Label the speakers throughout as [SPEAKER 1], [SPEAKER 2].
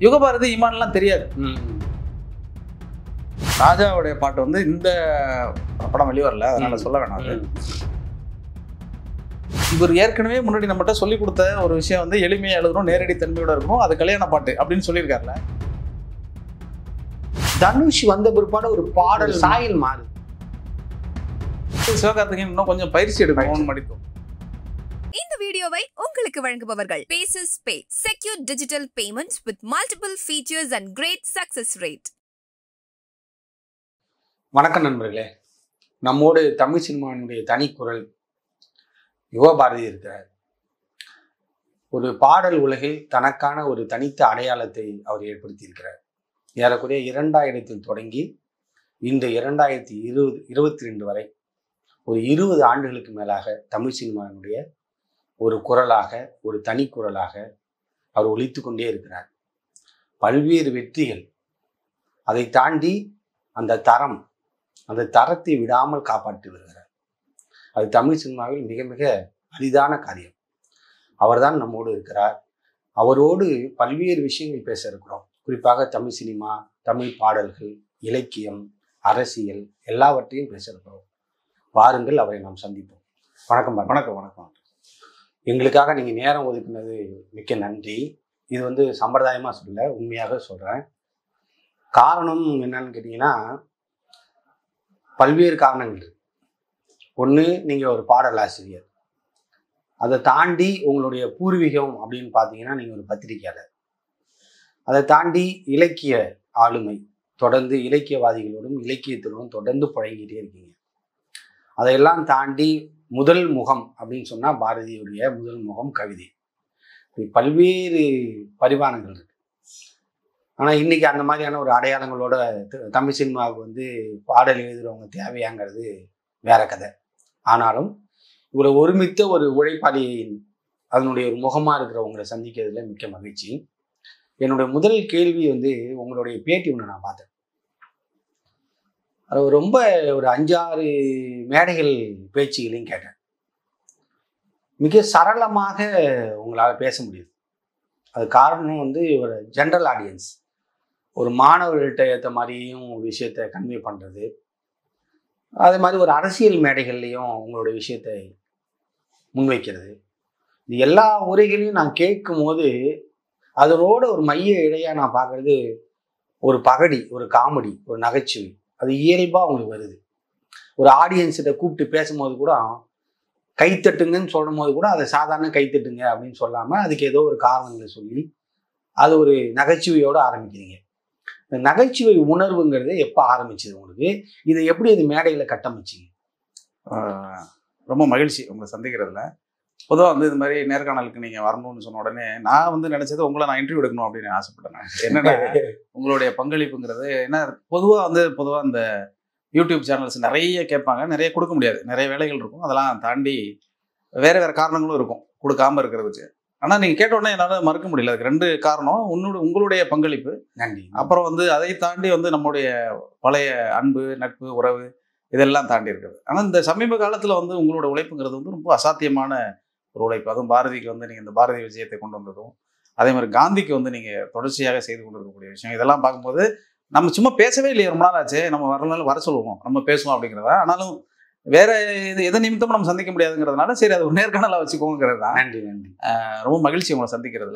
[SPEAKER 1] யுகபாரதி இமான்லாம் தெரியாது
[SPEAKER 2] ம்.
[SPEAKER 1] ராஜாவுடைய பாட்டு வந்து இந்த படம் வெளிவரல அதனால
[SPEAKER 2] ம்.
[SPEAKER 1] சொல்ல வேணாம் அது.
[SPEAKER 2] ம்.
[SPEAKER 1] இவர் ஏற்கனவே முன்னாடி நம்மகிட்ட சொல்லி கொடுத்த ஒரு விஷயம் வந்து எளிமையா எழுதணும் நேரடி தன்மையோட இருக்கணும் அது கல்யாண பாட்டு அப்படின்னு சொல்லியிருக்காருல
[SPEAKER 2] தனுஷ் வந்த பிற்பாடு ஒரு பாடல் சாயல் மாறுது
[SPEAKER 1] சிவகார்த்திகேயன் இன்னும் கொஞ்சம் பயிற்சி எடுக்கணும்னு மடித்தோம்
[SPEAKER 3] இந்த வீடியோவை உங்களுக்கு வழங்குபவர்கள் பேசஸ் பே secure digital payments with multiple features and great success rate
[SPEAKER 2] வணக்கம் நண்பர்களே நம்மோடு தமிழ் சினிமாவினுடைய தனிக்குரல் யுவபாரதி இருக்கிறார் ஒரு பாடல் உலகில் தனக்கான ஒரு தனித்த அடையாளத்தை அவர் ஏற்படுத்தியிருக்கிறார் ஏறக்குறைய இரண்டாயிரத்தில் தொடங்கி இந்த இரண்டாயிரத்தி இருபது இருபத்தி ரெண்டு வரை ஒரு இருபது ஆண்டுகளுக்கு மேலாக தமிழ் சினிமாவினுடைய ஒரு குரலாக ஒரு தனி குரலாக அவர் ஒலித்து கொண்டே இருக்கிறார் பல்வேறு வெற்றிகள் அதை தாண்டி அந்த தரம் அந்த தரத்தை விடாமல் காப்பாற்றி வருகிறார் அது தமிழ் சினிமாவில் மிக மிக அரிதான காரியம் அவர்தான் நம்மோடு இருக்கிறார் அவரோடு பல்வேறு விஷயங்கள் பேச இருக்கிறோம் குறிப்பாக தமிழ் சினிமா தமிழ் பாடல்கள் இலக்கியம் அரசியல் எல்லாவற்றையும் பேச இருக்கிறோம் வாருங்கள் அவரை நாம் சந்திப்போம் வணக்கம் பாரதி.
[SPEAKER 1] வணக்கம் வணக்கம்
[SPEAKER 2] எங்களுக்காக நீங்கள் நேரம் ஒதுக்குனது மிக்க நன்றி இது வந்து சம்பிரதாயமாக சொல்ல உண்மையாக சொல்கிறேன் காரணம் என்னன்னு கேட்டிங்கன்னா பல்வேறு காரணங்கள் இருக்கு ஒன்று நீங்கள் ஒரு பாடலாசிரியர் அதை தாண்டி உங்களுடைய பூர்வீகம் அப்படின்னு பார்த்தீங்கன்னா நீங்கள் ஒரு பத்திரிகையாளர் அதை தாண்டி இலக்கிய ஆளுமை தொடர்ந்து இலக்கியவாதிகளோடும் இலக்கியத்திலும் தொடர்ந்து புழங்கிட்டே இருக்கீங்க அதையெல்லாம் தாண்டி முதல் முகம் அப்படின்னு சொன்னால் பாரதியுடைய முதல் முகம் கவிதை இப்படி பல்வேறு பரிமாணங்கள் இருக்கு ஆனால் இன்னைக்கு அந்த மாதிரியான ஒரு அடையாளங்களோட த- தமிழ் சினிமாவுக்கு வந்து பாடல் எழுதுறவங்க தேவையாங்கிறது வேற கதை ஆனாலும் இவ்வளோ ஒருமித்த ஒரு உழைப்பாளியின் அதனுடைய ஒரு முகமாக இருக்கிறவங்களை சந்திக்கிறதுல மிக்க மகிழ்ச்சி என்னுடைய முதல் கேள்வி வந்து உங்களுடைய பேட்டி ஒன்று நான் பார்த்தேன் அது ரொம்ப ஒரு அஞ்சாறு மேடைகள் பேச்சுகளையும் கேட்டேன் மிக சரளமாக உங்களால் பேச முடியுது அது காரணம் வந்து ஒரு ஜென்ரல் ஆடியன்ஸ் ஒரு மாணவர்கள்ட்ட ஏற்ற மாதிரியும் ஒரு விஷயத்தை கன்வே பண்ணுறது அதே மாதிரி ஒரு அரசியல் மேடைகள்லையும் உங்களுடைய விஷயத்தை முன்வைக்கிறது இது எல்லா உரைகளையும் நான் கேட்கும் போது அதனோட ஒரு மைய இழையாக நான் பார்க்கறது ஒரு பகடி ஒரு காமெடி ஒரு நகைச்சுவை அது இயல்பாக உங்களுக்கு வருது ஒரு ஆடியன்ஸிட்ட கூப்பிட்டு பேசும்போது கூட கைத்தட்டுங்கன்னு சொல்லும் போது கூட அதை சாதாரண கைத்தட்டுங்க அப்படின்னு சொல்லாமல் அதுக்கு ஏதோ ஒரு காரணங்களை சொல்லி அது ஒரு நகைச்சுவையோடு ஆரம்பிக்கிறீங்க இந்த நகைச்சுவை உணர்வுங்கிறது எப்போ ஆரம்பிச்சது உங்களுக்கு இதை எப்படி அது மேடையில் கட்டமைச்சிங்க
[SPEAKER 1] ஆஹ் ரொம்ப மகிழ்ச்சி உங்களை சந்திக்கிறதுல பொதுவாக வந்து இது மாதிரி நேர்காணலுக்கு நீங்கள் வரணும்னு சொன்ன உடனே நான் வந்து நினைச்சது உங்களை நான் இன்டர்வியூ எடுக்கணும் அப்படின்னு ஆசைப்பட்டேன் நான். என்னன்னா உங்களுடைய பங்களிப்புங்கிறது என்ன பொதுவாக வந்து பொதுவாக இந்த யூடியூப் சேனல்ஸ் நிறைய கேட்பாங்க நிறைய கொடுக்க முடியாது நிறைய வேலைகள் இருக்கும் அதெல்லாம் தாண்டி வேற வேற காரணங்களும் இருக்கும் கொடுக்காம இருக்கிறதுக்கு ஆனால் நீங்கள் கேட்ட உடனே என்னால் மறுக்க முடியல அதுக்கு ரெண்டு காரணம் உன்னோட உங்களுடைய பங்களிப்பு
[SPEAKER 2] நன்றி
[SPEAKER 1] அப்புறம் வந்து அதை தாண்டி வந்து நம்முடைய பழைய அன்பு நட்பு உறவு இதெல்லாம் தாண்டி இருக்குது ஆனால் இந்த சமீப காலத்தில் வந்து உங்களோட உழைப்புங்கிறது வந்து ரொம்ப அசாத்தியமான ஒரு உழைப்பு அதுவும் பாரதிக்கு வந்து நீங்கள் இந்த பாரதி விஜயத்தை கொண்டு வந்ததும் அதே மாதிரி காந்திக்கு வந்து நீங்கள் தொடர்ச்சியாக செய்து கொண்டு இருக்கக்கூடிய விஷயம் இதெல்லாம் பார்க்கும்போது நம்ம சும்மா பேசவே இல்லையே ரொம்ப நாள் ஆச்சு நம்ம வரனாலும் வர சொல்லுவோம் நம்ம பேசுவோம் அப்படிங்கிறதா ஆனாலும் வேற இது எதை நிமித்தமும் நம்ம சந்திக்க முடியாதுங்கிறதுனால சரி அது ஒரு நேர்காணலாக வச்சுக்கோங்கிறது தான்
[SPEAKER 2] நன்றி நன்றி
[SPEAKER 1] ரொம்ப மகிழ்ச்சி உங்களை சந்திக்கிறதுல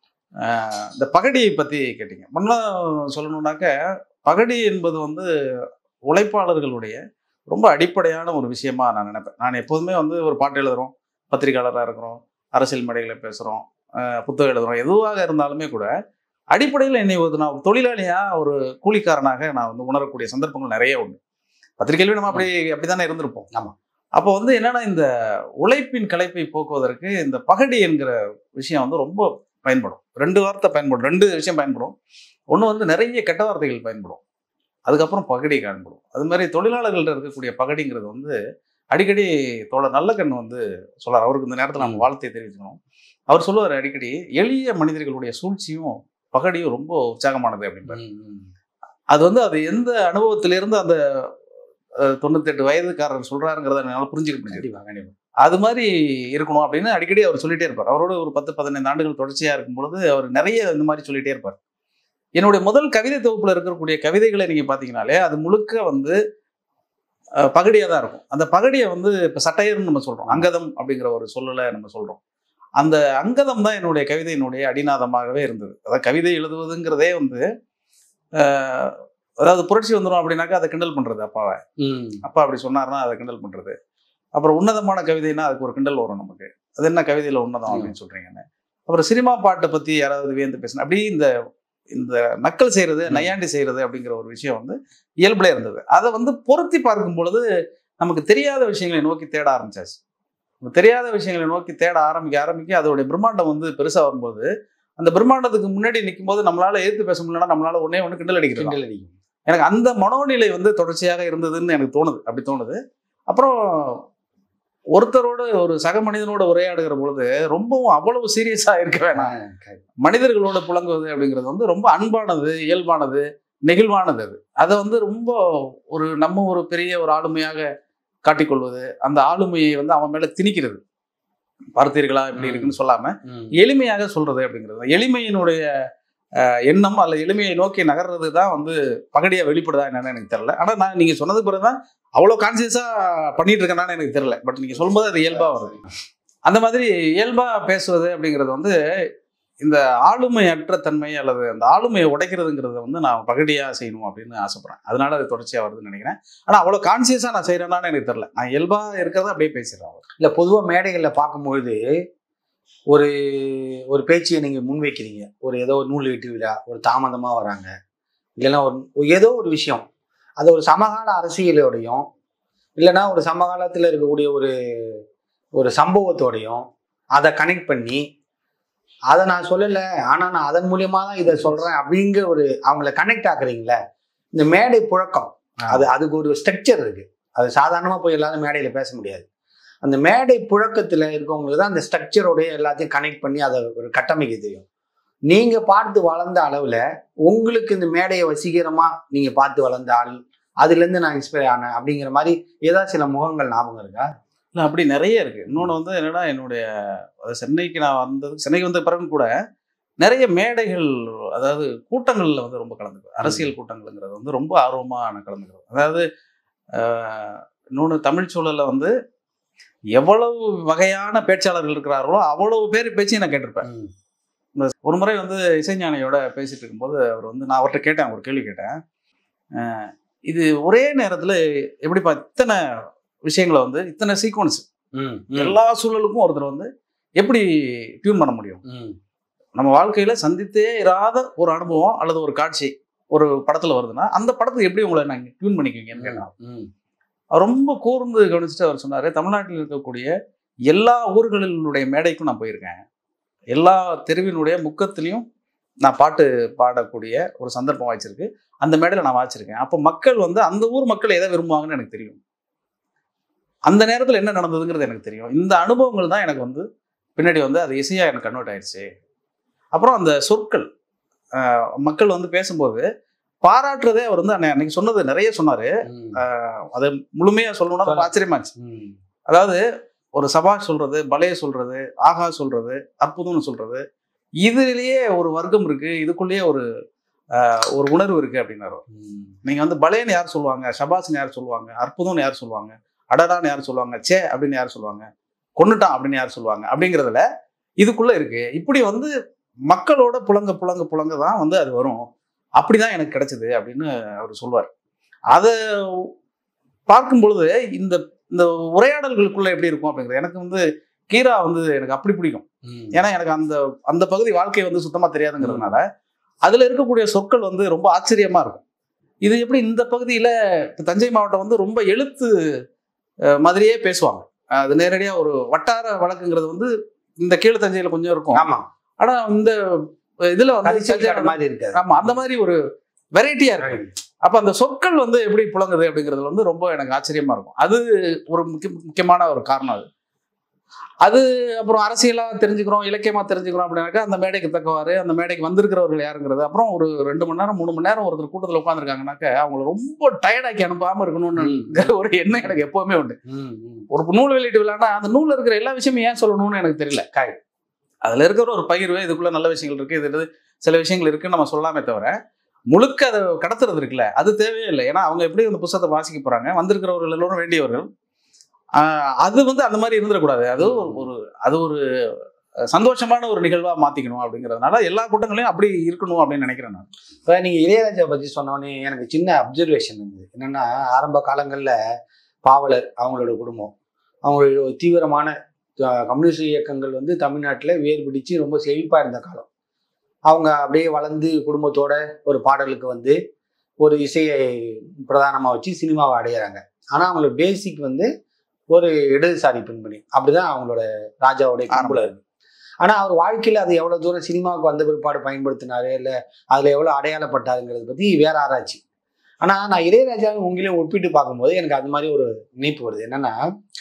[SPEAKER 1] ஆஹ் இந்த பகடியை பற்றி கேட்டீங்க முன்னெல்லாம் சொல்லணும்னாக்க பகடி என்பது வந்து உழைப்பாளர்களுடைய ரொம்ப அடிப்படையான ஒரு விஷயமா நான் நினைப்பேன் நான் எப்போதுமே வந்து ஒரு பாட்டு எழுதுறோம் பத்திரிகையாளராக இருக்கிறோம் அரசியல் மேடைகளில் பேசுகிறோம் புத்தகம் எழுதுறோம் எதுவாக இருந்தாலுமே கூட அடிப்படையில் என்னை ஒரு நான் தொழிலாளியாக ஒரு கூலிக்காரனாக நான் வந்து உணரக்கூடிய சந்தர்ப்பங்கள் நிறைய உண்டு பத்திரிகையிலும் நம்ம அப்படி அப்படித்தானே இருந்திருப்போம்
[SPEAKER 2] ஆமா.
[SPEAKER 1] அப்போ வந்து என்னன்னா இந்த உழைப்பின் களைப்பை போக்குவதற்கு இந்த பகடி என்கிற விஷயம் வந்து ரொம்ப பயன்படும் ரெண்டு வார்த்தை பயன்படும் ரெண்டு விஷயம் பயன்படும் ஒன்று வந்து நிறைய கெட்ட வார்த்தைகள் பயன்படும் அதுக்கப்புறம் பகடி பயன்படும் அது மாதிரி தொழிலாளர்கள்ட்ட இருக்கக்கூடிய பகடிங்கிறது வந்து அடிக்கடி தோழர் நல்லக்கண் வந்து சொல்லார் அவருக்கு இந்த நேரத்தில் நம்ம வாழ்த்தை தெரிவிக்கணும் அவர் சொல்லுவார் அடிக்கடி எளிய மனிதர்களுடைய சூழ்ச்சியும் பகடியும் ரொம்ப உற்சாகமானது அப்படின்பார்
[SPEAKER 2] ம், ம்.
[SPEAKER 1] அது வந்து அது எந்த அனுபவத்திலிருந்து அந்த அஹ், தொண்ணூத்தெட்டு வயதுக்காரர் சொல்றாருங்கிறத என்னால் புரிஞ்சுக்க முடியுது
[SPEAKER 2] கண்டிப்பா கண்டிப்பா
[SPEAKER 1] அது மாதிரி இருக்கணும் அப்படின்னு அடிக்கடி அவர் சொல்லிட்டே இருப்பார் அவரோட ஒரு பத்து பதினைந்து ஆண்டுகள் தொடர்ச்சியா இருக்கும் பொழுது அவர் நிறைய இந்த மாதிரி சொல்லிட்டே இருப்பார் என்னுடைய முதல் கவிதை தொகுப்புல இருக்கக்கூடிய கவிதைகளை நீங்க பாத்தீங்கன்னாலே அது முழுக்க வந்து அஹ், பகடியா தான் இருக்கும் அந்த பகடியை வந்து இப்ப சட்டையர்னு நம்ம சொல்றோம் அங்கதம் அப்படிங்கிற ஒரு சொல்லலை நம்ம சொல்றோம் அந்த அங்கதம் தான் என்னுடைய கவிதையினுடைய அடிநாதமாகவே இருந்தது அதாவது கவிதை எழுதுவதுங்கிறதே வந்து அஹ், அதாவது புரட்சி வந்துடும் அப்படின்னாக்கா அதை கிண்டல் பண்றது அப்பாவை
[SPEAKER 2] ம்.
[SPEAKER 1] அப்பா அப்படி சொன்னாருன்னா அதை கிண்டல் பண்றது அப்புறம் உன்னதமான கவிதைன்னா அதுக்கு ஒரு கிண்டல் வரும் நமக்கு அது என்ன கவிதையில உன்னதம் அப்படின்னு சொல்றீங்கன்னு அப்புறம் சினிமா பாட்டை பத்தி யாராவது வியந்து பேசினா அப்படி இந்த இந்த நக்கல் செய்யறது
[SPEAKER 2] ம்.
[SPEAKER 1] நையாண்டி செய்யறது அப்படிங்கிற ஒரு விஷயம் வந்து இயல்புல இருந்தது அதை வந்து பொருத்தி பார்க்கும் பொழுது நமக்கு தெரியாத விஷயங்களை நோக்கி தேட ஆரம்பிச்சாச்சு நம்ம தெரியாத விஷயங்களை நோக்கி தேட ஆரம்பிக்க ஆரம்பிக்க அதோடைய பிரம்மாண்டம் வந்து பெருசா வரும்போது அந்த பிரம்மாண்டத்துக்கு முன்னாடி நிக்கும்போது நம்மளால எதிர்த்து பேச முடியலன்னா நம்மளால ஒன்னே ஒன்று கிண்டல் அடிக்கிறது
[SPEAKER 2] கிண்டல் அடிக்கும்.
[SPEAKER 1] எனக்கு அந்த மனோநிலை வந்து தொடர்ச்சியாக இருந்ததுன்னு எனக்கு தோணுது அப்படி தோணுது அப்புறம் ஒருத்தரோட ஒரு சக மனிதனோட உரையாடுகிற பொழுது ரொம்பவும் அவ்வளவு சீரியஸா இருக்க வேணாம்
[SPEAKER 2] ஆ, correct.
[SPEAKER 1] மனிதர்களோட புழங்குவது அப்படிங்கிறது வந்து ரொம்ப அன்பானது இயல்பானது நெகிழ்வானது அது அதை வந்து ரொம்ப ஒரு நம்ம ஒரு பெரிய ஒரு ஆளுமையாக காட்டிக்கொள்வது அந்த ஆளுமையை வந்து அவன் மேல திணிக்கிறது பார்த்தீர்களா இப்படி
[SPEAKER 2] ம்.
[SPEAKER 1] இருக்குன்னு சொல்லாம
[SPEAKER 2] ம்.
[SPEAKER 1] எளிமையாக சொல்றது அப்படிங்கிறது எளிமையினுடைய அஹ், எண்ணம் அல்ல எளிமையை நோக்கி நகர்றது தான் வந்து பகடியா வெளிப்படுதா என்னன்னு எனக்கு தெரியல ஆனா நான் நீங்க சொன்னது பிறகுதான் அவ்வளவு கான்சியஸா பண்ணிட்டு இருக்கேனான்னு எனக்கு தெரியல பட் நீங்க சொல்லும்போது அது இயல்பா வருது அந்த மாதிரி இயல்பா பேசுவது அப்படிங்கிறது வந்து இந்த ஆளுமையற்ற தன்மை அல்லது அந்த ஆளுமையை உடைக்கிறதுங்கிறத வந்து நான் பகடியா செய்யணும் அப்படின்னு ஆசைப்படுறேன் அதனால அது தொடர்ச்சியா வருதுன்னு நினைக்கிறேன் ஆனா அவ்வளவு கான்சியஸா நான் செய்யறேன்னான்னு எனக்கு தெரியல நான் இயல்பா இருக்கிறத அப்படியே பேசிடுறேன்
[SPEAKER 2] இல்ல பொதுவா மேடைகள்ல பார்க்கும்பொழுது ஒரு ஒரு பேச்சியை நீங்க முன்வைக்கிறீங்க ஒரு ஏதோ ஒரு நூல் வெற்றி விழா ஒரு தாமதமா வராங்க இல்லைன்னா ஒரு ஒரு ஏதோ ஒரு விஷயம் அது ஒரு சமகால அரசியலோடையும் இல்லைன்னா ஒரு சமகாலத்தில் இருக்கக்கூடிய ஒரு ஒரு சம்பவத்தோடையும் அதை கனெக்ட் பண்ணி அதை நான் சொல்லலை ஆனால் நான் அதன் மூலியமா தான் இதை சொல்றேன் அப்படிங்கிற ஒரு அவங்கள கனெக்ட் ஆக்குறீங்களே இந்த மேடை புழக்கம் அது அதுக்கு ஒரு ஸ்ட்ரக்சர் இருக்கு அது சாதாரணமா போய் எல்லாரும் மேடையில பேச முடியாது அந்த மேடை புழக்கத்துல இருக்கவங்களுக்கு தான் அந்த ஸ்ட்ரக்சரோடைய எல்லாத்தையும் கனெக்ட் பண்ணி அதை ஒரு கட்டமைக்க தெரியும் நீங்க பார்த்து வளர்ந்த அளவுல உங்களுக்கு இந்த மேடையை வசீகரமா நீங்க பார்த்து வளர்ந்த ஆள் அதுல இருந்து நான் இன்ஸ்பயர் ஆனேன் அப்படிங்கிற மாதிரி ஏதாவது சில முகங்கள் ஞாபகம் இருக்கா
[SPEAKER 1] இல்லை அப்படி நிறைய இருக்கு இன்னொன்று வந்து என்னன்னா என்னுடைய அது சென்னைக்கு நான் வந்தது சென்னைக்கு வந்த பிறகு கூட நிறைய மேடைகள் அதாவது கூட்டங்களில் வந்து ரொம்ப கலந்துக்குவேன் அரசியல் கூட்டங்கள்ங்கிறது வந்து ரொம்ப ஆர்வமாக நான் கலந்துக்கிறேன் அதாவது ஆஹ், இன்னொன்று தமிழ் சூழல்ல வந்து எவ்வளவு வகையான பேச்சாளர்கள் இருக்கிறார்களோ அவ்வளவு பேர் பேச்சையும் நான் கேட்டிருப்பேன் இந்த ஒரு முறை வந்து இசைஞானியோட பேசிட்டு இருக்கும்போது அவர் வந்து நான் அவர்கிட்ட கேட்டேன் ஒரு கேள்வி கேட்டேன் அஹ் இது ஒரே நேரத்தில் எப்படிப்பா இத்தனை விஷயங்களை வந்து இத்தனை சீக்வன்ஸ் எல்லா சூழலுக்கும் ஒருத்தர் வந்து எப்படி டியூன் பண்ண முடியும் நம்ம வாழ்க்கையில சந்தித்தே இராத ஒரு அனுபவம் அல்லது ஒரு காட்சி ஒரு படத்துல வருதுன்னா அந்த படத்துக்கு எப்படி உங்களை நாங்கள் டியூன் பண்ணிக்குவீங்கன்னு கேட்டேன் அவர் ரொம்ப கூர்ந்து கவனிச்சுட்டு அவர் சொன்னாரு தமிழ்நாட்டில் இருக்கக்கூடிய எல்லா ஊர்களினுடைய மேடைக்கும் நான் போயிருக்கேன் எல்லா தெருவினுடைய முக்கத்திலையும் நான் பாட்டு பாடக்கூடிய ஒரு சந்தர்ப்பம் வாய்ச்சிருக்கு அந்த மேடையில் நான் வாய்ச்சிருக்கேன் அப்போ மக்கள் வந்து அந்த ஊர் மக்கள் எதை விரும்புவாங்கன்னு எனக்கு தெரியும் அந்த நேரத்தில் என்ன நடந்ததுங்கிறது எனக்கு தெரியும் இந்த அனுபவங்கள் தான் எனக்கு வந்து பின்னாடி வந்து அது இசையா எனக்கு கன்வெர்ட் ஆயிடுச்சு அப்புறம் அந்த சொற்கள் ஆஹ் மக்கள் வந்து பேசும்போது பாராட்டுறதே அவர் வந்து அன்னை- அன்னைக்கு சொன்னது நிறைய சொன்னாரு அதை முழுமையா சொல்லணும்னா ரொம்ப ஆச்சரியமாச்சு அதாவது ஒரு சபாஷ் சொல்றது பலே சொல்றது ஆகா சொல்றது அற்புதம்னு சொல்றது இதுலயே ஒரு வர்க்கம் இருக்கு இதுக்குள்ளேயே ஒரு ஆஹ், ஒரு உணர்வு இருக்கு அப்படின்னாரு நீங்க வந்து பலேன்னு யார் சொல்லுவாங்க ஷபாஸ்னு யார் சொல்லுவாங்க அற்புதம்னு யார் சொல்லுவாங்க அடடான்னு யார் சொல்லுவாங்க சே அப்படின்னு யார் சொல்லுவாங்க கொன்னுட்டான் அப்படின்னு யார் சொல்லுவாங்க அப்படிங்கிறதுல இதுக்குள்ள இருக்கு இப்படி வந்து மக்களோட புலங்க புலங்க புலங்க தான் வந்து அது வரும் அப்படிதான் எனக்கு கிடைச்சது அப்படின்னு அவர் சொல்வார் அதை பார்க்கும் பொழுது இந்த இந்த உரையாடல்களுக்குள்ள எப்படி இருக்கும் அப்படிங்கிறது எனக்கு வந்து கீரா வந்து எனக்கு அப்படி பிடிக்கும் ஏன்னா எனக்கு அந்த அந்த பகுதி வாழ்க்கை வந்து சுத்தமா தெரியாதுங்கிறதுனால அதுல இருக்கக்கூடிய சொற்கள் வந்து ரொம்ப ஆச்சரியமா இருக்கும் இது எப்படி இந்த பகுதியில இப்ப தஞ்சை மாவட்டம் வந்து ரொம்ப எழுத்து அஹ், மாதிரியே பேசுவாங்க அது நேரடியா ஒரு வட்டார வழக்குங்கிறது வந்து இந்த கீழ் தஞ்சையில கொஞ்சம் இருக்கும்
[SPEAKER 2] ஆமா
[SPEAKER 1] ஆனா இந்த இதுல வந்து
[SPEAKER 2] கரிசல்
[SPEAKER 1] தஞ்சை
[SPEAKER 2] காடு மாதிரி இருக்காது
[SPEAKER 1] ஆமா அந்த மாதிரி ஒரு வெரைட்டியா இருக்கு அப்ப அந்த சொற்கள் வந்து எப்படி புழங்குது அப்படிங்கிறது வந்து ரொம்ப எனக்கு ஆச்சரியமா இருக்கும் அது ஒரு முக்கிய முக்கியமான ஒரு காரணம் அது அது அப்புறம் அரசியலா தெரிஞ்சுக்கிறோம் இலக்கியமா தெரிஞ்சுக்கிறோம் அப்படின்னாக்கா அந்த மேடைக்கு தக்கவாறு அந்த மேடைக்கு வந்திருக்கிறவர்கள் யாருங்கிறது அப்புறம் ஒரு ரெண்டு மணி நேரம் மூணு மணி நேரம் ஒருத்தர் கூட்டத்தில் உட்காந்துருக்காங்கனாக்க அவங்கள ரொம்ப டயர்டாக்கி அனுப்பாம இருக்கணும்னு ஒரு எண்ணம் எனக்கு எப்பவுமே உண்டு ஒரு நூல் வெளியீட்டு விழான்னா அந்த நூல்ல இருக்கிற எல்லா விஷயமும் ஏன் சொல்லணும்னு எனக்கு தெரியல
[SPEAKER 2] Correct.
[SPEAKER 1] அதுல இருக்கிற ஒரு பகிர்வு இதுக்குள்ள நல்ல விஷயங்கள் இருக்கு இது இது சில விஷயங்கள் இருக்குன்னு நம்ம சொல்லாமே தவிர முழுக்க அதை கடத்துறது இருக்குல்ல அது தேவையே இல்லை ஏன்னா அவங்க எப்படி அந்த புத்தகத்தை வாசிக்க போறாங்க வந்திருக்கிறவர்கள் எல்லோரும் வேண்டியவர்கள் ஆஹ் அது வந்து அந்த மாதிரி இருந்துடக்கூடாது அது ஒரு- ஒரு அது ஒரு சந்தோஷமான ஒரு நிகழ்வா மாத்திக்கணும் அப்படிங்கிறதுனால எல்லா கூட்டங்களையும் அப்படி இருக்கணும் அப்படின்னு நினைக்கிறேன் நான்
[SPEAKER 2] இப்போ நீங்கள் இளையராஜா பற்றி சொன்னோடனே எனக்கு சின்ன அப்சர்வேஷன் இருந்தது என்னன்னா ஆரம்ப காலங்களில் பாவலர் அவங்களோட குடும்பம் அவங்களுடைய ஒரு தீவிரமான அஹ், கம்யூனிஸ்ட் இயக்கங்கள் வந்து தமிழ்நாட்டில் வேர் பிடிச்சு ரொம்ப செழிப்பாக இருந்த காலம் அவங்க அப்படியே வளர்ந்து குடும்பத்தோட ஒரு பாடலுக்கு வந்து ஒரு இசையை பிரதானமாக வச்சு சினிமாவை அடையிறாங்க ஆனால் அவங்களோட பேசிக் வந்து ஒரு இடதுசாரி பின்பணி அப்படிதான் அவங்களோட ராஜாவுடைய கும்பல இருக்கு ஆனால் அவர் வாழ்க்கையில் அது எவ்வளோ தூரம் சினிமாவுக்கு வந்த பிற்பாடு பயன்படுத்தினாரு இல்லை அதில் எவ்வளோ அடையாளப்பட்டாருங்கிறத பற்றி வேற ஆராய்ச்சி ஆனால் நான் இளையராஜாவை உங்களையும் ஒப்பிட்டு பார்க்கும்போது எனக்கு அது மாதிரி ஒரு நினைப்பு வருது என்னன்னா